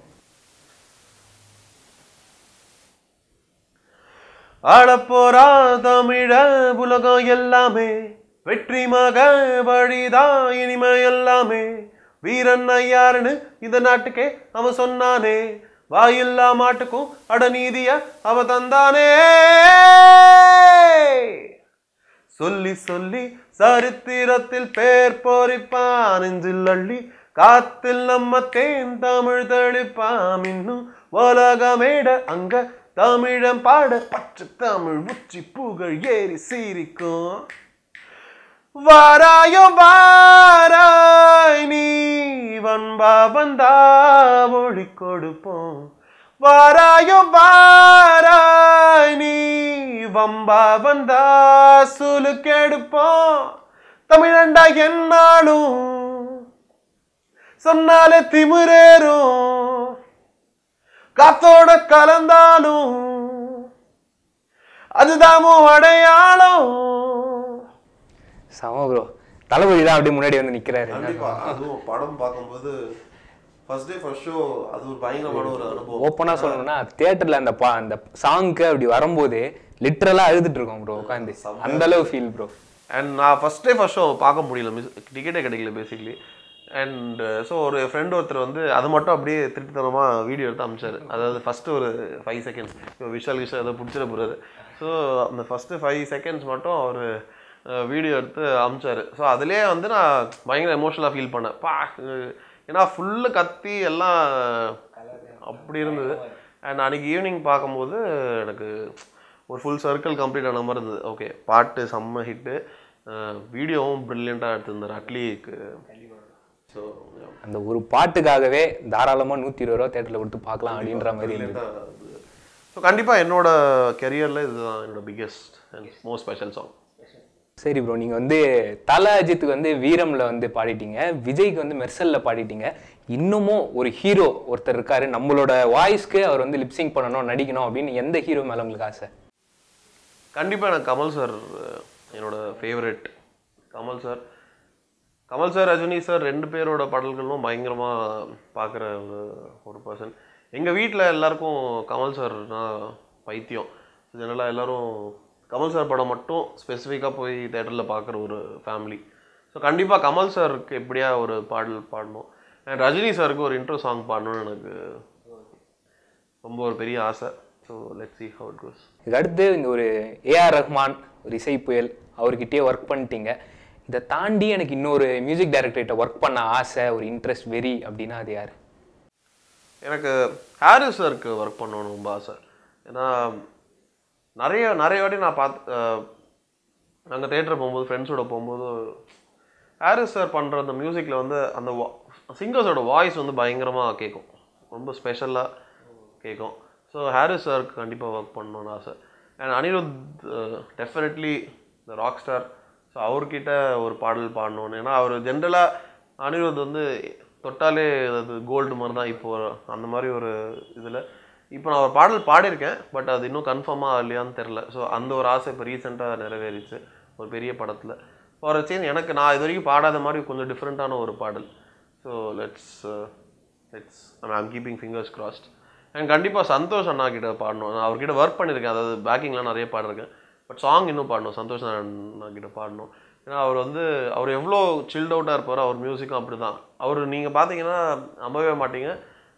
ஆளப்போரா தமிழ உலகம் எல்லாமே வெற்றி மக வழிதான் இனிமை எல்லாமே வீரன் ஐயாருன்னு இந்த நாட்டுக்கே அவன் சொன்னானே வாயில்லா மாட்டுக்கும் அடநீதிய அவ தந்தானே சொல்லி சொல்லி சரித்திரத்தில் பேர் பொறிப்பான் நெஞ்சில் அள்ளி காத்தில் நம்ம தேன் தமிழ் தெளிப்பாம் இன்னும் உலகமேட அங்க தமிழம் பாட பச்சை தமிழ் உச்சி புகழ் ஏறி சீரிக்கும் வாராயோ வாராய் நீ வன்பா வந்தா ஒளி கொடுப்போம் வாராயோ வாராய் நீ வம்பா வந்தா சுலுக்கெடுப்போம் தமிழண்டா என்னாலும் சொன்னாலே திமிரேறும் காத்தோட கலந்தாலும் அதுதாமோ அடையாளம் சம ப்ரோ தளபதி தான் அப்படியே முன்னாடி வந்து நிக்கிறாரு கண்டிப்பா அதுவும் படம் பார்க்கும்போது ஃபர்ஸ்ட் டே ஃபர்ஸ்ட் ஷோ அது ஒரு பயங்கரமான ஒரு அனுபவம் ஓப்பனா சொல்லணும்னா தியேட்டர்ல அந்த பா அந்த சாங்க்கு அப்படி வரும்போது லிட்டரலா அழுதுட்டு இருக்கோம் ப்ரோ உட்காந்து அந்த அளவு ஃபீல் ப்ரோ அண்ட் நான் ஃபர்ஸ்ட் டே ஃபர்ஸ்ட் ஷோ பார்க்க முடியல மிஸ் டிக்கெட்டே கிடைக்கல பேசிக்கலி அண்ட் ஸோ ஒரு ஃப்ரெண்ட் ஒருத்தர் வந்து அது மட்டும் அப்படியே திருட்டுத்தனமாக வீடியோ எடுத்து அமிச்சாரு அதாவது ஃபஸ்ட்டு ஒரு ஃபைவ் செகண்ட்ஸ் இப்போ விஷால் விஷால் அதை பிடிச்சிட போகிறாரு ஸோ அந்த ஃபஸ்ட்டு ஃபைவ் செகண்ட்ஸ் மட்டும் அவர் வீடியோ எடுத்து அமிச்சாரு ஸோ அதுலேயே வந்து நான் பயங்கர எமோஷனலாக ஃபீல் பண்ணேன் பா அஹ் ஏன்னா ஃபுல்லு கத்தி எல்லாம் அப்படி இருந்தது அண்ட் அன்றைக்கி ஈவினிங் பார்க்கும்போது எனக்கு ஒரு ஃபுல் சர்க்கிள் கம்ப்ளீட் ஆன மாதிரி இருந்தது ஓகே பாட்டு செம்ம ஹிட்டு வீடியோவும் ப்ரில்லியண்ட்டாக எடுத்திருந்தார் அட்லிக்கு ஸோ அந்த ஒரு பாட்டுக்காகவே தாராளமா நூத்தி இருபது ரூபா தேட்டர்ல கொடுத்து பார்க்கலாம் அப்படின்ற மாதிரி இருந்தது ஸோ கண்டிப்பாக என்னோட கெரியரில் இதுதான் என்னோட biggest and most special song சரி ப்ரோ நீங்க வந்து தல அஜித்துக்கு வந்து வீரம்ல வந்து பாடிட்டீங்க விஜய்க்கு வந்து மெர்சல்ல பாடிட்டீங்க இன்னமும் ஒரு ஹீரோ ஒருத்தர் இருக்காரு நம்மளோட வாய்ஸ்க்கு அவர் வந்து லிப்சிங் பண்ணணும் நடிக்கணும் அப்படின்னு எந்த ஹீரோ மேல உங்களுக்கு ஆசை கண்டிப்பாக எனக்கு கமல் சார் என்னோட favourite Kamal sir Kamal sir Rajini sir ரெண்டு பேரோட பாடல்களும் பயங்கரமாக பார்க்குற ஒரு ஒரு பர்சன் எங்கள் வீட்டில் எல்லாருக்கும் கமல் சார்னா பைத்தியம் ஜெனரலாக எல்லாரும் கமல் சார் படம் மட்டும் ஸ்பெசிஃபிக்காக போய் தேட்டரில் பார்க்குற ஒரு ஃபேமிலி ஸோ கண்டிப்பாக கமல் சாருக்கு எப்படியா ஒரு பாடல் பாடணும் அண்ட் ரஜினி சாருக்கு ஒரு இன்ட்ரோ சாங் பாடணும்னு எனக்கு ரொம்ப ஒரு பெரிய ஆசை so let see how it goes இதுக்கு அடுத்து இந்த ஒரு ஏஆர் ரஹ்மான் ஒரு இசை புயல் அவர்கிட்டயே ஒர்க் பண்ணிட்டீங்க இதை தாண்டி எனக்கு இன்னொரு மியூசிக் டைரக்டர்கிட்ட ஒர்க் பண்ண ஆசை ஒரு இன்ட்ரெஸ்ட் வெரி அப்படின்னா அது யார் எனக்கு ஹாரிஸ் சாருக்கு ஒர்க் பண்ணணும் ரொம்ப ஆசை ஏன்னா நிறைய நிறைய வாட்டி நான் பார்த்து நாங்கள் தேட்டர் போகும்போது ஃப்ரெண்ட்ஸோட போகும்போது ஹாரிஸ் சார் பண்ணுற அந்த மியூசிக்கில் வந்து அந்த சிங்கர்ஸோட வாய்ஸ் வந்து பயங்கரமாக கேட்கும் ரொம்ப ஸ்பெஷலாக கேட்கும் ஸோ ஹாரிஸ் சாருக்கு கண்டிப்பாக ஒர்க் பண்ணணும்னு ஆசை அண்ட் அனிருத் டெஃபினெட்லி இந்த ராக் ஸ்டார் ஸோ அவர்கிட்ட ஒரு பாடல் பாடணும்னு ஏன்னா அவர் ஜென்ரலாக அனிருத் வந்து தொட்டாலே அது கோல்டு மாதிரி தான் இப்போ அந்த மாதிரி ஒரு இதில் இப்போ நான் ஒரு பாடல் பாடியிருக்கேன் பட் அது இன்னும் கன்ஃபார்மாக இல்லையான்னு தெரில ஸோ அந்த ஒரு ஆசை இப்போ ரீசெண்டாக நிறைவேறிச்சு ஒரு பெரிய படத்தில் ஃபார் சேஞ்ச் எனக்கு நான் இது வரைக்கும் பாடாத மாதிரி கொஞ்சம் டிஃப்ரெண்ட்டான ஒரு பாடல் so let's let's I'm keeping fingers crossed and கண்டிப்பாக சந்தோஷ் அண்ணா கிட்ட பாடணும் நான் அவர்கிட்ட ஒர்க் பண்ணியிருக்கேன் அதாவது பேக்கிங்லாம் நிறைய பாடிருக்கேன் பட் சாங் இன்னும் பாடணும் சந்தோஷ் அண்ணா கிட்ட பாடணும் ஏன்னா அவர் வந்து அவர் எவ்வளோ சில்ட் அவுட்டாக இருப்பாரோ அவர் மியூசிக்கும் அப்படி தான் அவர் நீங்கள் பார்த்தீங்கன்னா நம்பவே மாட்டீங்க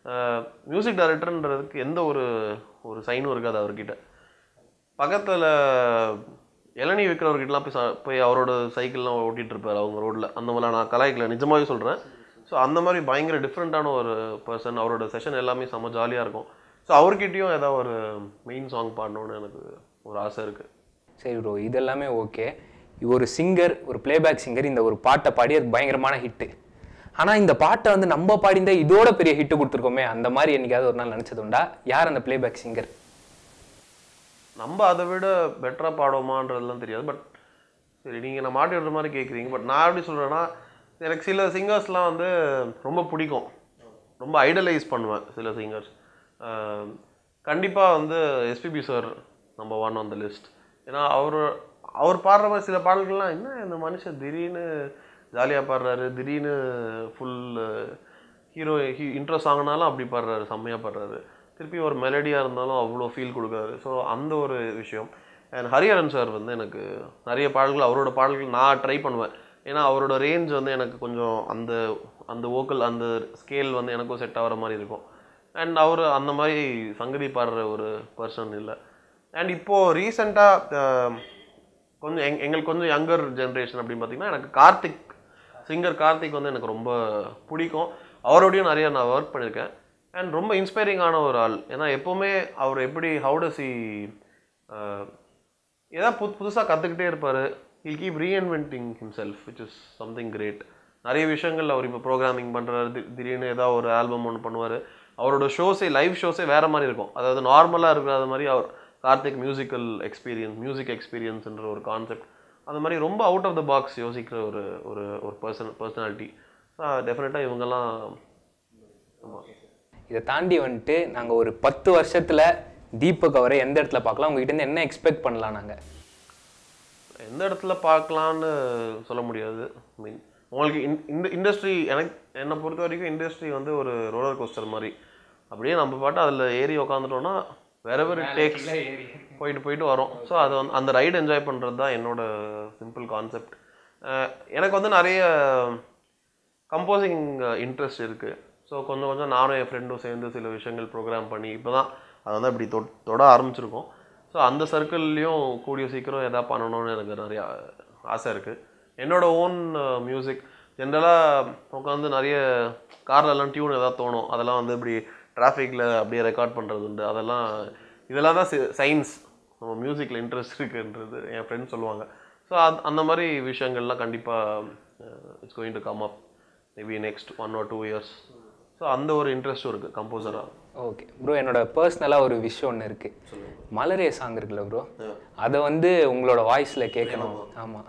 மியூசிக் டைரக்டர்ன்றதுக்கு எந்த ஒரு ஒரு சைனும் இருக்காது அவர்கிட்ட பக்கத்தில் இளநீ விற்கிறவர்கிட்டலாம் போய் சா- போய் அவரோட சைக்கிள்லாம் ஓட்டிகிட்டு இருப்பார் அவங்க ரோட்டில் அந்த மாதிரிலாம் நான் கலாய்க்கல நிஜமாவே சொல்கிறேன் ஸோ அந்த மாதிரி பயங்கர டிஃப்ரெண்ட்டான ஒரு பர்சன் அவரோட செஷன் எல்லாமே செம்ம ஜாலியாக இருக்கும் ஸோ அவர்கிட்டயும் ஏதாவது ஒரு மெயின் சாங் பாடணும்னு எனக்கு ஒரு ஆசை இருக்குது சரி ப்ரோ இதெல்லாமே ஓகே ஒரு சிங்கர் ஒரு பிளேபேக் சிங்கர் இந்த ஒரு பாட்டை பாடி அது பயங்கரமான ஹிட்டு ஆனால் இந்த பாட்டை வந்து நம்ம பாடியிருந்தா இதோட பெரிய ஹிட்டு கொடுத்துருக்கோமே அந்த மாதிரி என்னைக்காவது ஒரு நாள் நினச்சது உண்டா யார் அந்த பிளேபேக் சிங்கர் நம்ம அதை விட பெட்டராக பாடுவோமான்றதுலாம் தெரியாது பட் சரி நீங்கள் நான் மாட்டி விடுற மாதிரி கேட்குறீங்க பட் நான் எப்படி சொல்கிறேன்னா எனக்கு சில சிங்கர்ஸ்லாம் வந்து ரொம்ப பிடிக்கும் ரொம்ப ஐடலைஸ் பண்ணுவேன் சில சிங்கர்ஸ் கண்டிப்பாக வந்து SPB sir number one on the list ஏன்னா அவர் அவர் பாடுற மாதிரி சில பாடல்கள்லாம் என்ன இந்த மனுஷன் திடீர்னு ஜாலியாக பாடுறாரு திடீர்னு ஃபுல் ஹீரோ ஹீ இன்ட்ரோ சாங்னாலும் அப்படி பாடுறாரு செம்மையாக பாடுறாரு திருப்பி ஒரு மெலடியாக இருந்தாலும் அவ்வளோ ஃபீல் கொடுக்குறாரு ஸோ அந்த ஒரு விஷயம் அண்ட் ஹரிஹரன் சார் வந்து எனக்கு நிறைய பாடல்கள் அவரோட பாடல்கள் நான் ட்ரை பண்ணுவேன் ஏன்னா அவரோட ரேஞ்ச் வந்து எனக்கு கொஞ்சம் அந்த அந்த வோக்கல் அந்த ஸ்கேல் வந்து எனக்கும் செட் ஆகிற மாதிரி இருக்கும் அண்ட் அவர் அந்த மாதிரி சங்கதி பாடுற ஒரு பர்சன் இல்லை அண்ட் இப்போது ரீசெண்டாக கொஞ்சம் எங் எங்களுக்கு கொஞ்சம் யங்கர் ஜென்ரேஷன் அப்படின்னு பார்த்தீங்கன்னா எனக்கு கார்த்திக் சிங்கர் கார்த்திக் வந்து எனக்கு ரொம்ப பிடிக்கும் அவரோடையும் நிறைய நான் ஒர்க் பண்ணியிருக்கேன் அண்ட் ரொம்ப இன்ஸ்பைரிங்கான ஒரு ஆள் ஏன்னா எப்போவுமே அவர் எப்படி ஹவுடசி ஏதாவது புது புதுசாக கற்றுக்கிட்டே இருப்பார் he'll keep reinventing himself which is something great நிறைய விஷயங்கள் அவர் இப்போ ப்ரோக்ராமிங் பண்ணுறாரு திடீர்னு ஏதாவது ஒரு ஆல்பம் ஒன்று பண்ணுவார் அவரோட ஷோஸே லைவ் ஷோஸே வேறு மாதிரி இருக்கும் அதாவது நார்மலாக இருக்கிற மாதிரி அவர் கார்த்திக் மியூசிக்கல் எக்ஸ்பீரியன்ஸ் மியூசிக் எக்ஸ்பீரியன்ஸ்ன்ற ஒரு கான்செப்ட் அந்த மாதிரி ரொம்ப அவுட் ஆஃப் த பாக்ஸ் யோசிக்கிற ஒரு ஒரு ஒரு பர்சன் பர்சனாலிட்டி டெஃபினட்டாக இவங்கெல்லாம் ஆமாம் இதை தாண்டி வந்துட்டு நாங்கள் ஒரு பத்து வருஷத்தில் தீபக் அவரை எந்த இடத்துல பார்க்கலாம் உங்ககிட்ட இருந்து என்ன எக்ஸ்பெக்ட் பண்ணலாம் நாங்கள் எந்த இடத்துல பார்க்கலான்னு சொல்ல முடியாது மீன் உங்களுக்கு இன்- இந்த இண்டஸ்ட்ரி எனக்கு என்னை பொறுத்த வரைக்கும் இண்டஸ்ட்ரி வந்து ஒரு ரோலர் கோஸ்டர் மாதிரி அப்படியே நம்ம பாட்டு அதில் ஏறி உக்காந்துட்டோம்னா வெரவர் இட் டேக்ஸ் போயிட்டு போயிட்டு வரோம் ஸோ அது வந்து அந்த ரைடு என்ஜாய் பண்ணுறது தான் என்னோட சிம்பிள் கான்செப்ட் எனக்கு வந்து நிறைய கம்போசிங் இன்ட்ரெஸ்ட் இருக்குது ஸோ கொஞ்சம் கொஞ்சம் நானும் என் ஃப்ரெண்டும் சேர்ந்து சில விஷயங்கள் ப்ரோக்ராம் பண்ணி இப்போ தான் அதை வந்து அப்படி தொட் தொட ஆரம்பிச்சிருக்கோம் ஸோ அந்த சர்க்கிள்லேயும் கூடிய சீக்கிரம் எதாவது பண்ணணும்னு எனக்கு நிறைய ஆசை இருக்குது என்னோட ஓன் மியூசிக் ஜென்ரலாக உட்காந்து நிறைய கார்லலாம் டியூன் எதாவது தோணும் அதெல்லாம் வந்து இப்படி டிராஃபிக்கில் அப்படியே ரெக்கார்ட் பண்ணுறது உண்டு அதெல்லாம் இதெல்லாம் தான் சயின்ஸ் நம்ம மியூசிக்கில் இன்ட்ரெஸ்ட் இருக்குன்றது என் ஃப்ரெண்ட்ஸ் சொல்லுவாங்க ஸோ அந்த மாதிரி விஷயங்கள்லாம் கண்டிப்பாக it's going to come up maybe next one or two years so அந்த ஒரு இன்ட்ரெஸ்ட்டும் இருக்குது கம்போசராக ஓகே ப்ரோ என்னோட பர்சனலாக ஒரு விஷயம் ஒன்று இருக்குது மலரே சாங் இருக்குல்ல ப்ரோ அதை வந்து உங்களோட வாய்ஸில் கேட்கணும் ஆமாம்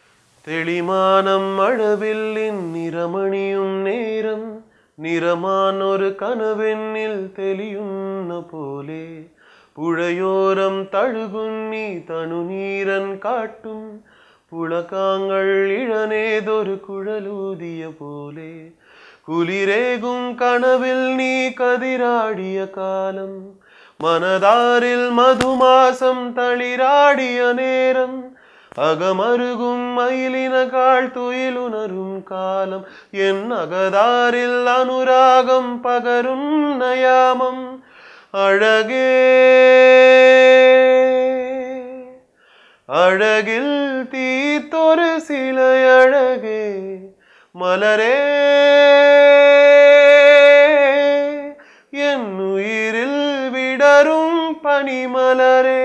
தெளிமானம் மழவில்லின் நிறமணியும் நேரம் நிறமான் ஒரு கனவெண்ணில் தெளியுன்ன போலே புழையோரம் தழுகுன்னி தனு நீரன் காட்டும் புலகாங்கள் இழனேதொரு குழலூதிய போலே குளிரேகும் கனவில் நீ கதிராடிய காலம் மனதாரில் மதுமாசம் தளிராடிய நேரம் அகமருகும் மயிலினகாள் துயிலுணரும் காலம் என் அகதாரில் அனுராகம் பகரும் நயாமம் அழகே அழகில் தீத்தொரு சிலை அழகே மலரே என் உயிரில் விடரும் பனிமலரே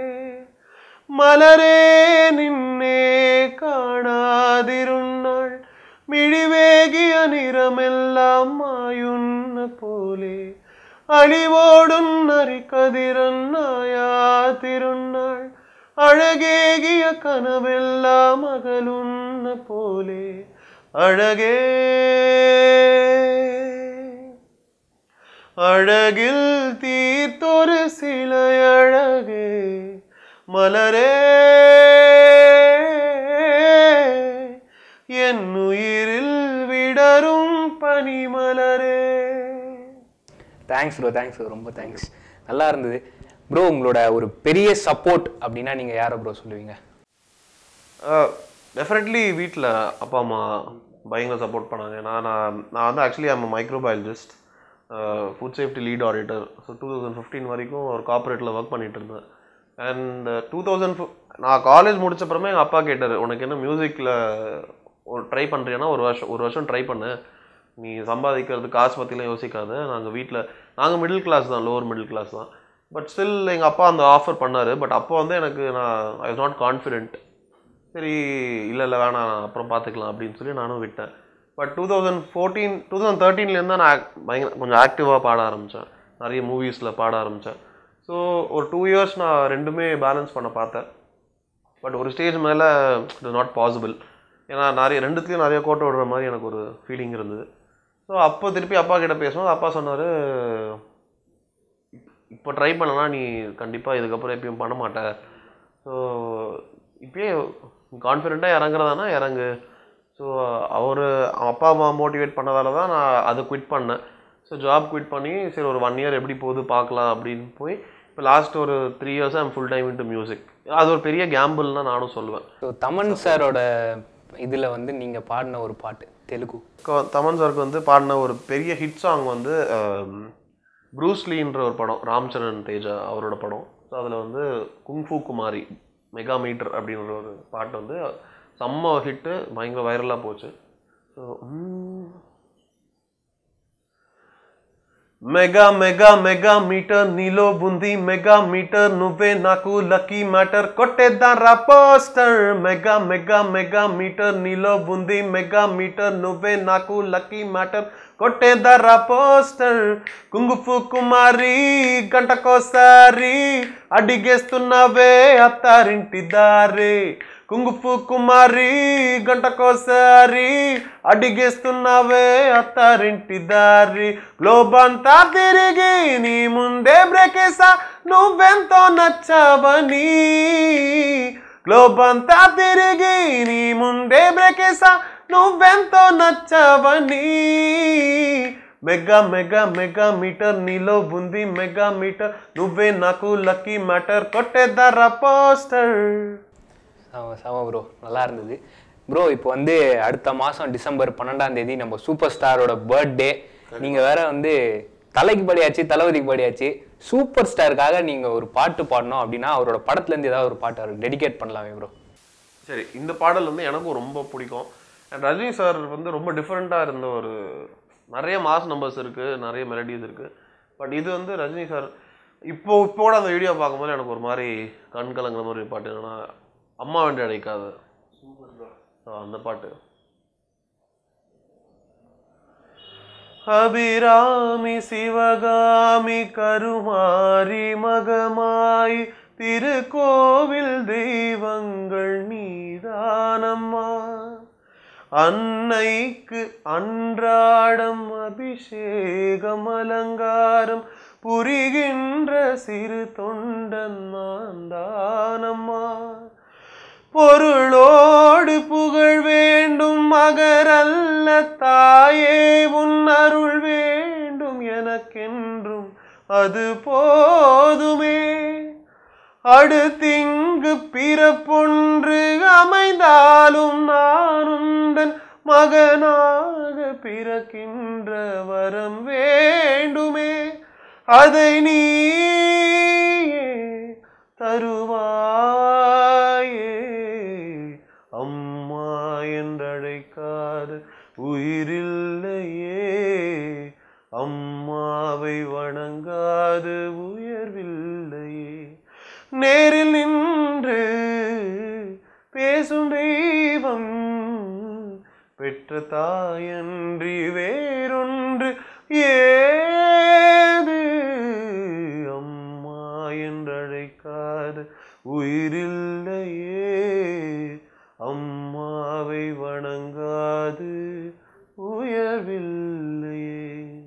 மலரே நின்னே காணாதிருந்தாள் மிழிவேகிய நிறமெல்லாம் மாயுன்ன போலே அழிவோடும் நரிக்கதிரன் நாயா திருநாள் அழகேகிய கனவெல்லாம் அகலுன்ன போலே அழகே அழகில் தீர்த்தொரு சிலை அழகே மலரே என் உயிரில் விடரும் பனிமலரே தேங்க்ஸ் ப்ரோ தேங்க்ஸ் ப்ரோ ரொம்ப தேங்க்ஸ் நல்லா இருந்தது ப்ரோ உங்களோட ஒரு பெரிய சப்போர்ட் அப்படின்னா நீங்கள் யாரை ப்ரோ சொல்லுவீங்க டெஃபினெட்லி வீட்டில் அப்பா அம்மா பயங்கர சப்போர்ட் பண்ணாங்க நான் நான் நான் வந்து actually I'm microbiologist food safety lead auditor so two thousand fifteen வரைக்கும் ஒரு கார்ப்பரேட்டில் ஒர்க் பண்ணிட்டு இருந்தேன் அண்ட் டூ தௌசண்ட் நான் காலேஜ் முடிச்சப்புறமே எங்கள் அப்பா கேட்டார் உனக்கு என்ன மியூசிக்கில் ஒரு ட்ரை பண்ணுறியானா ஒரு வருஷம் ஒரு வருஷம் ட்ரை பண்ணு நீ சம்பாதிக்கிறது காசு பற்றிலாம் யோசிக்காத நாங்கள் வீட்டில் நாங்கள் மிடில் கிளாஸ் தான் லோவர் மிடில் கிளாஸ் தான் பட் ஸ்டில் எங்கள் அப்பா அந்த ஆஃபர் பண்ணார் பட் அப்போ வந்து எனக்கு நான் ஐ வாஸ் நாட் கான்ஃபிடென்ட் சரி இல்லை இல்லை வேணாம் நான் அப்புறம் பார்த்துக்கலாம் அப்படின்னு சொல்லி நானும் விட்டேன் but two thousand fourteen two thousand தேர்ட்டீன்லேருந்து தான் நான் act- பயங்கர கொஞ்சம் ஆக்டிவாக பாட ஆரம்பித்தேன் நிறைய மூவிஸில் பாட ஆரம்பித்தேன் ஸோ ஒரு டூ இயர்ஸ் நான் ரெண்டுமே பேலன்ஸ் பண்ண பார்த்தேன் பட் ஒரு ஸ்டேஜ் மேலே இட் நாட் பாசிபிள் ஏன்னா நிறைய ரெண்டுத்துலேயும் நிறைய கோட்டை விடுற மாதிரி எனக்கு ஒரு ஃபீலிங் இருந்தது ஸோ அப்போ திருப்பி அப்பா கிட்ட பேசும்போது அப்பா சொன்னார் இப்போ ட்ரை பண்ணனா நீ கண்டிப்பாக இதுக்கப்புறம் எப்பயும் பண்ண மாட்ட ஸோ இப்பயே கான்ஃபிடென்ட்டாக இறங்குறதானா இறங்கு ஸோ அவர் அப்பா அம்மா மோட்டிவேட் பண்ணதால தான் நான் அதை குவிட் பண்ணேன் ஸோ ஜாப் குவிட் பண்ணி சரி ஒரு ஒன் இயர் எப்படி போகுது பார்க்கலாம் அப்படின்னு போய் இப்போ லாஸ்ட் ஒரு three years I'm full time into music அது ஒரு பெரிய கேம்பிள் தான் நானும் சொல்லுவேன் ஸோ தமன் சாரோட இதில் வந்து நீங்கள் பாடின ஒரு பாட்டு தெலுங்கு க- தமன் சாருக்கு வந்து பாடின ஒரு பெரிய ஹிட் சாங் வந்து ப்ரூஸ்லின்ற ஒரு படம் ராம்சரண் தேஜா அவரோட படம் ஸோ அதில் வந்து குங்ஃபு குமாரி மெகா மீட்டர் அப்படின்ற ஒரு பாட்டு வந்து செம்ம ஹிட்டு பயங்கர வைரலாக போச்சு so mega mega mega meter నీలో బుంది మెగా మీటర్ నువ్వే నాకు లక్కీ మ్యాటర్ కొట్టేద్దారా poster mega mega mega meter నీలో బుంది మెగా మీటర్ నువ్వే నాకు లక్కీ మ్యాటర్ కొట్టేద్దారా పోస్టర్ కుంగుఫు కుమారి గంటకోసారి అడిగేస్తున్నావే అత్తారింటి దారి కుంగుఫు కుమారి గంటకోసారి అడిగేస్తున్నావే అత్తారింటి దారి గ్లోబంతా తిరిగి నీ ముందే బ్రేకేసా నువ్వెంతో నచ్చావని గ్లోబంతా తిరిగి నీ ముందే బ్రేకేసా నువ్వెంతో నచ్చావని మెగా మెగా మెగా మీటర్ నీలో ఉంది మెగా మీటర్ నువ్వే నాకు లక్కీ మ్యాటర్ కొట్టేద్దారా పోస్టర్ செம செம ப்ரோ நல்லா இருந்தது ப்ரோ இப்போ வந்து அடுத்த மாதம் டிசம்பர் பன்னெண்டாம் தேதி நம்ம சூப்பர் ஸ்டாரோட பர்த்டே நீங்கள் வேற வந்து தலைக்கு படியாச்சு தளபதிக்கு படியாச்சு சூப்பர் ஸ்டாருக்காக நீங்கள் ஒரு பாட்டு பாடணும் அப்படின்னா அவரோட படத்துலேருந்து ஏதாவது ஒரு பாட்டு அவர் டெடிகேட் பண்ணலாமே ப்ரோ சரி இந்த பாடல் வந்து எனக்கும் ரொம்ப பிடிக்கும் அண்ட் ரஜினி சார் வந்து ரொம்ப டிஃப்ரெண்ட்டாக இருந்த ஒரு நிறைய மாஸ் நம்பர்ஸ் இருக்குது நிறைய மெலடிஸ் இருக்குது பட் இது வந்து ரஜினி சார் இப்போ இப்போட அந்த வீடியோ பார்க்கும்போது எனக்கு ஒரு மாதிரி கண் கலங்குற மாதிரி ஒரு பாட்டு என்னன்னா அம்மா வேண்டி அழைக்காத So, அந்த பாட்டு அபிராமி சிவகாமி கருமாரி மகமாய் திருக்கோவில் தெய்வங்கள் நீதானம்மா அன்னைக்கு அன்றாடம் அபிஷேகம் அலங்காரம் புரிகின்ற சிறு தொண்டன் நான் தானம்மா பொருளோடு புகழ் வேண்டும் மகரல்ல தாயே உன் அருள் வேண்டும் எனக்கென்றும் அது போதுமே அடுத்திங்கு பிறப்பொன்று அமைந்தாலும் நான் உந்தன் மகனாக பிறக்கின்ற வரம் வேண்டுமே அதை நீயே தருவாயே அம்மா என்றழைக்காத உயிரில்லையே அம்மாவை வணங்காது உயர்வில்லையே நேரில் நின்று பேசும் தெய்வம் பெற்ற தாயன்றி வேறொன்று ஏது அம்மா என்றழைக்காத உயிரில்லையே அம்மாவை வணங்காது உயர்வில்லையே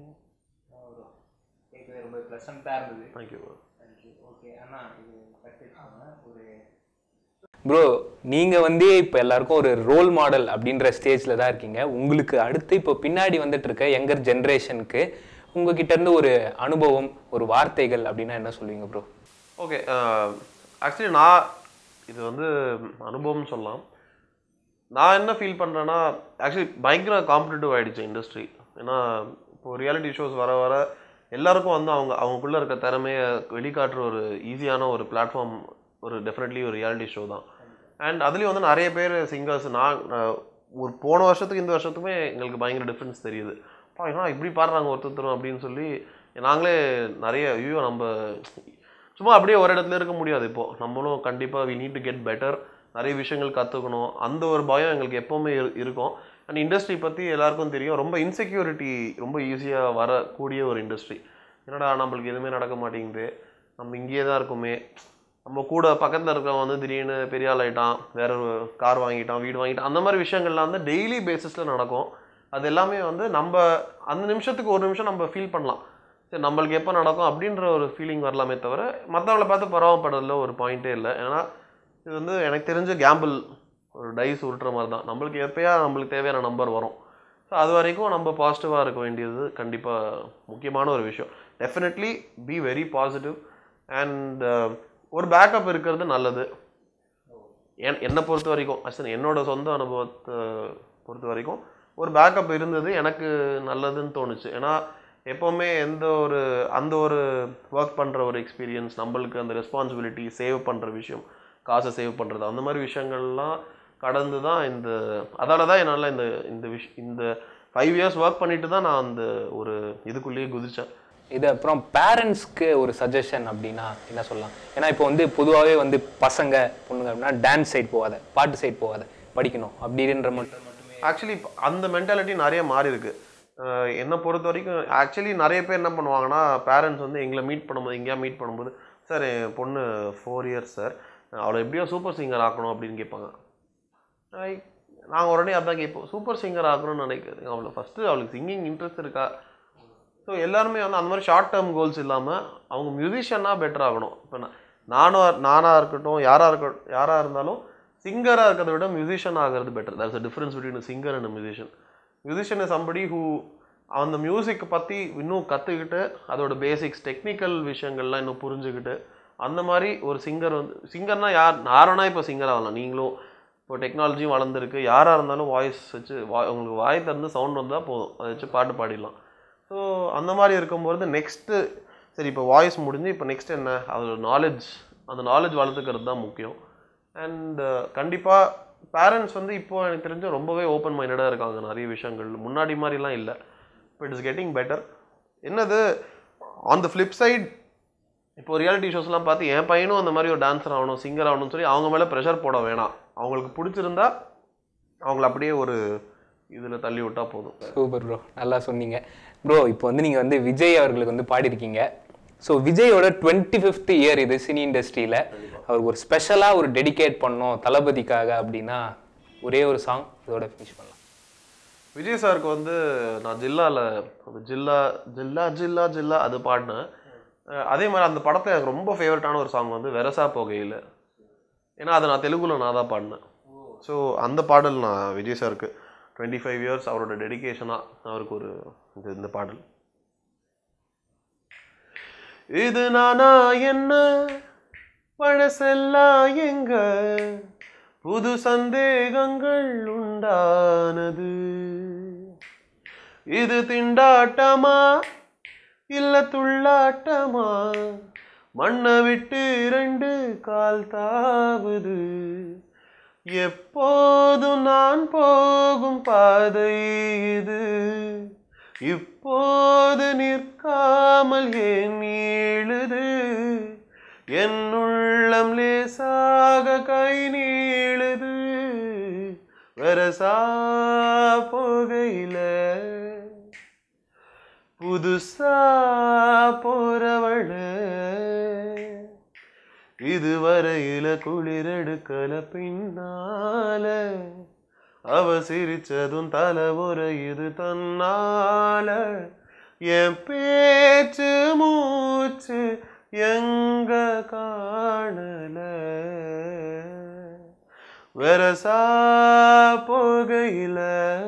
ரொம்ப ப்ளசண்ட்டாக இருந்தது தேங்க்யூ ஓகே ஆனால் ஒரு ப்ரோ நீங்கள் வந்து இப்போ எல்லாருக்கும் ஒரு ரோல் மாடல் அப்படின்ற ஸ்டேஜில் தான் இருக்கீங்க உங்களுக்கு அடுத்து இப்போ பின்னாடி வந்துட்டு இருக்க யங்கர் ஜென்ரேஷனுக்கு உங்ககிட்ட இருந்து ஒரு அனுபவம் ஒரு வார்த்தைகள் அப்படின்னா என்ன சொல்லுவீங்க ப்ரோ ஓகே ஆக்சுவலி நான் இது வந்து அனுபவம்னு சொல்லலாம் நான் என்ன ஃபீல் பண்ணுறேன்னா ஆக்சுவலி பயங்கர காம்படிட்டிவ் ஆகிடுச்சு இண்டஸ்ட்ரி ஏன்னா இப்போ ரியாலிட்டி ஷோஸ் வர வர எல்லாருக்கும் வந்து அவங்க அவங்களுக்குள்ள இருக்க திறமையை வெளிக்காட்டுற ஒரு ஈஸியான ஒரு பிளாட்ஃபார்ம் ஒரு டெஃபினெட்லி ஒரு ரியாலிட்டி ஷோ தான் அண்ட் அதுலேயும் வந்து நிறைய பேர் சிங்கர்ஸ் நான் நான் ஒரு போன வருஷத்துக்கு இந்த வருஷத்துக்குமே எங்களுக்கு பயங்கர டிஃப்ரென்ஸ் தெரியுது அப்பா ஏன்னா இப்படி பாடுறாங்க ஒருத்தரும் அப்படின்னு சொல்லி நாங்களே நிறைய ஐயோ நம்ம சும்மா அப்படியே ஒரு இடத்துல இருக்க முடியாது இப்போ நம்மளும் கண்டிப்பாக we need to get better நிறைய விஷயங்கள் கற்றுக்கணும் அந்த ஒரு பயம் எங்களுக்கு எப்போவுமே இரு- இருக்கும் அண்ட் இண்டஸ்ட்ரி பற்றி எல்லாருக்கும் தெரியும் ரொம்ப இன்செக்யூரிட்டி ரொம்ப ஈஸியாக வரக்கூடிய ஒரு இண்டஸ்ட்ரி என்னடா நம்மளுக்கு எதுவுமே நடக்க மாட்டேங்குது நம்ம இங்கேயே தான் இருக்குமே நம்ம கூட பக்கத்தில் இருக்கிறவன் வந்து திடீர்னு பெரிய ஆள் ஆயிட்டான் வேற ஒரு கார் வாங்கிட்டான் வீடு வாங்கிட்டான் அந்த மாதிரி விஷயங்கள்லாம் வந்து டெய்லி பேசிஸில் நடக்கும் அது எல்லாமே வந்து நம்ம அந்த நிமிஷத்துக்கு ஒரு நிமிஷம் நம்ம ஃபீல் பண்ணலாம் சரி நம்மளுக்கு எப்போ நடக்கும் அப்படின்ற ஒரு ஃபீலிங் வரலாமே தவிர மற்றவங்கள பார்த்து பரவாப்படுறதுல ஒரு பாயிண்ட்டே இல்லை ஏன்னா இது வந்து எனக்கு தெரிஞ்ச கேம்பிள் ஒரு டைஸ் உருட்டுற மாதிரி தான் நம்மளுக்கு எப்பயா நம்மளுக்கு தேவையான நம்பர் வரும் ஸோ அது வரைக்கும் நம்ம பாசிட்டிவாக இருக்க வேண்டியது கண்டிப்பாக முக்கியமான ஒரு விஷயம் definitely be very positive and ஒரு பேக்கப் இருக்கிறது நல்லது என் என்னை பொறுத்த வரைக்கும் அசன் என்னோட சொந்த அனுபவத்தை பொறுத்த வரைக்கும் ஒரு பேக்கப் இருந்தது எனக்கு நல்லதுன்னு தோணுச்சு ஏன்னா எப்போவுமே எந்த ஒரு அந்த ஒரு ஒர்க் பண்ணுற ஒரு எக்ஸ்பீரியன்ஸ் நம்மளுக்கு அந்த ரெஸ்பான்சிபிலிட்டி சேவ் பண்ணுற விஷயம் காசை சேவ் பண்ணுறது அந்த மாதிரி விஷயங்கள்லாம் கடந்து தான் இந்த அதால தான் என்னால் இந்த இந்த விஷ் இந்த ஃபைவ் இயர்ஸ் ஒர்க் பண்ணிட்டு தான் நான் அந்த ஒரு இதுக்குள்ளேயே குதிச்சேன் இது அப்புறம் பேரண்ட்ஸ்க்கு ஒரு சஜஷன் அப்படின்னா என்ன சொல்லலாம் ஏன்னா இப்போ வந்து பொதுவாகவே வந்து பசங்க பொண்ணுங்க அப்படின்னா டான்ஸ் சைடு போகாத பாட்டு சைடு போகாத படிக்கணும் அப்படின்ற மட்டும் ஆக்சுவலி அந்த மென்டாலிட்டி நிறைய மாறி இருக்கு அஹ் என்னை பொறுத்த வரைக்கும் ஆக்சுவலி நிறைய பேர் என்ன பண்ணுவாங்கன்னா பேரண்ட்ஸ் வந்து எங்களை மீட் பண்ணும்போது எங்கேயா மீட் பண்ணும்போது சார் என் பொண்ணு ஃபோர் இயர்ஸ் சார் அவளை எப்படியோ சூப்பர் சிங்கர் ஆக்கணும் அப்படின்னு கேட்பாங்க நாங்கள் உடனே அதான் கேட்போம் சூப்பர் சிங்கர் ஆக்கணும்னு நினைக்கிறேன் அவளை ஃபஸ்ட்டு அவளுக்கு சிங்கிங் இன்ட்ரெஸ்ட் இருக்கா ஸோ எல்லாருமே வந்து அந்த மாதிரி ஷார்ட் டேர்ம் கோல்ஸ் இல்லாமல் அவங்க மியூசிஷியனாக பெட்டர் ஆகணும் இப்போ நான் நானும் நானாக இருக்கட்டும் யாராக இருக்கட்டும் யாராக இருந்தாலும் சிங்கராக இருக்கிறத விட மியூசிஷியன் ஆகிறது better that's a difference between singer and musician musician is somebody who அந்த மியூசிக்கை பற்றி இன்னும் கற்றுக்கிட்டு அதோட பேசிக்ஸ் டெக்னிக்கல் விஷயங்கள்லாம் இன்னும் புரிஞ்சுக்கிட்டு அந்த மாதிரி ஒரு சிங்கர் வந்து சிங்கர்னால் யார் யாரனா இப்போ சிங்கர் ஆகலாம் நீங்களும் இப்போ டெக்னாலஜியும் வளர்ந்துருக்கு யாராக இருந்தாலும் வாய்ஸ் வச்சு வா உங்களுக்கு வாய் திறந்து சவுண்ட் வந்தால் போதும் அதை வச்சு பாட்டு பாடிடலாம் ஸோ அந்த மாதிரி இருக்கும்போது நெக்ஸ்ட்டு சரி இப்போ வாய்ஸ் முடிஞ்சு இப்போ நெக்ஸ்ட் என்ன அதோட நாலேஜ் அந்த நாலேஜ் வளர்த்துக்கிறது தான் முக்கியம் அண்ட் கண்டிப்பாக பேரண்ட்ஸ் வந்து இப்போ எனக்கு தெரிஞ்சு ரொம்பவே ஓப்பன் மைண்டடாக இருக்காங்க நிறைய விஷயங்கள் முன்னாடி மாதிரிலாம் இல்லை இப்போ இட் இஸ் கெட்டிங் பெட்டர் என்னது ஆன் த ஃப்ளிப் சைட் இப்போ ரியாலிட்டி ஷோஸ்லாம் பார்த்து என் பையனும் அந்த மாதிரி ஒரு டான்ஸர் ஆகணும் சிங்கர் ஆகணும்னு சொல்லி அவங்க மேலே ப்ரெஷர் போட வேணாம் அவங்களுக்கு பிடிச்சிருந்தா அவங்கள அப்படியே ஒரு இதில் தள்ளி விட்டா போதும் சூப்பர் ப்ரோ நல்லா சொன்னீங்க ப்ரோ இப்போ வந்து நீங்கள் வந்து விஜய் அவர்களுக்கு வந்து பாடியிருக்கீங்க ஸோ விஜயோட டுவெண்ட்டி ஃபிஃப்த் இயர் இது சினி இண்டஸ்ட்ரியில் அவருக்கு ஒரு ஸ்பெஷலாக ஒரு டெடிகேட் பண்ணோம் தளபதிக்காக அப்படின்னா ஒரே ஒரு சாங் இதோட ஃபினிஷ் பண்ணலாம் விஜய் சாருக்கு வந்து நான் ஜில்லாவில் அந்த ஜில்லா ஜில்லா ஜில்லா ஜில்லா அது பாடினேன் அஹ் அதே மாதிரி அந்த படத்தில் எனக்கு ரொம்ப ஃபேவரட்டான ஒரு சாங் வந்து வெரசா போகையில் ஏன்னா அதை நான் தெலுங்குல நான் தான் பாடினேன் ஸோ அந்த பாடல் நான் விஜய் சாருக்கு டுவெண்ட்டி ஃபைவ் இயர்ஸ் அவரோட டெடிகேஷனாக அவருக்கு ஒரு இது இந்த பாடல் இது நானா என்ன பழசெல்லாம் எங்க புது சந்தேகங்கள் உண்டானது இது திண்டாட்டமா இல்ல துள்ளாட்டமா மண்ணை விட்டு இரண்டு கால் தாவுது எப்போதும் நான் போகும் பாதை இது இப்போது நிற்காமல் ஏன் நீளுது என் உள்ளம் லேசாக கை நீளுது வரசா போகையில புதுசா போறவள இதுவரையில குளிரெடுக்கல பின்னால அவ சிரிச்சதும் தலைமுறை இது தன்னால என் பேச்சு மூச்சு எங்க காணல வரசா போகையில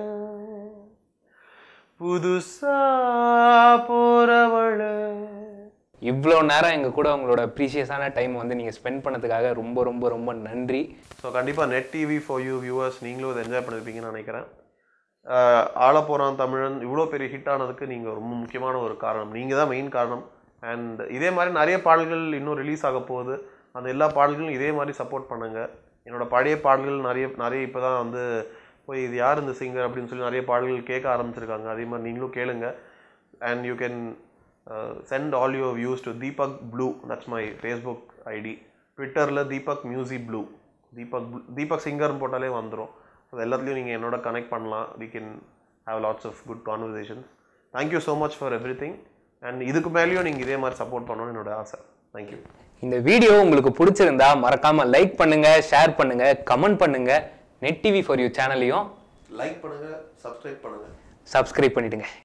புதுசா போறவள இவ்வளோ நேரம் எங்கள் கூட உங்களோட ப்ரீஷியஸான டைம் வந்து நீங்கள் ஸ்பெண்ட் பண்ணதுக்காக ரொம்ப ரொம்ப ரொம்ப நன்றி ஸோ கண்டிப்பாக net TV for you viewers நீங்களும் இதை என்ஜாய் பண்ணிருப்பீங்கன்னு நினைக்கிறேன் ஆள போகிறான் தமிழன் இவ்வளோ பெரிய ஹிட் ஆனதுக்கு நீங்கள் ரொம்ப முக்கியமான ஒரு காரணம் நீங்கள் தான் மெயின் காரணம் அண்ட் இதே மாதிரி நிறைய பாடல்கள் இன்னும் ரிலீஸ் ஆக போகுது அந்த எல்லா பாடல்களும் இதே மாதிரி சப்போர்ட் பண்ணுங்கள் என்னோட பழைய பாடல்கள் நிறைய நிறைய இப்போ தான் வந்து போய் இது யார் இந்த சிங்கர் அப்படின்னு சொல்லி நிறைய பாடல்கள் கேட்க ஆரம்பிச்சிருக்காங்க அதே மாதிரி நீங்களும் கேளுங்க and you can send all your views to Deepak blue that's my Facebook ID ட்விட்டரில் Deepak music blue Deepak Blue- Deepak சிங்கர்னு போட்டாலே வந்துடும் அது எல்லாத்துலேயும் நீங்கள் என்னோட கனெக்ட் பண்ணலாம் we can have lots of good conversations thank you so much for everything and இதுக்கு மேலேயும் நீங்கள் இதே மாதிரி சப்போர்ட் பண்ணணும்னு என்னோட ஆசை தேங்க்யூ இந்த வீடியோ உங்களுக்கு பிடிச்சிருந்தா மறக்காம லைக் பண்ணுங்க ஷேர் பண்ணுங்க கமெண்ட் பண்ணுங்க நெட் டிவி ஃபார் யூ சேனலையும் லைக் பண்ணுங்கள் சப்ஸ்கிரைப் பண்ணுங்கள் சப்ஸ்கிரைப் பண்ணிடுங்க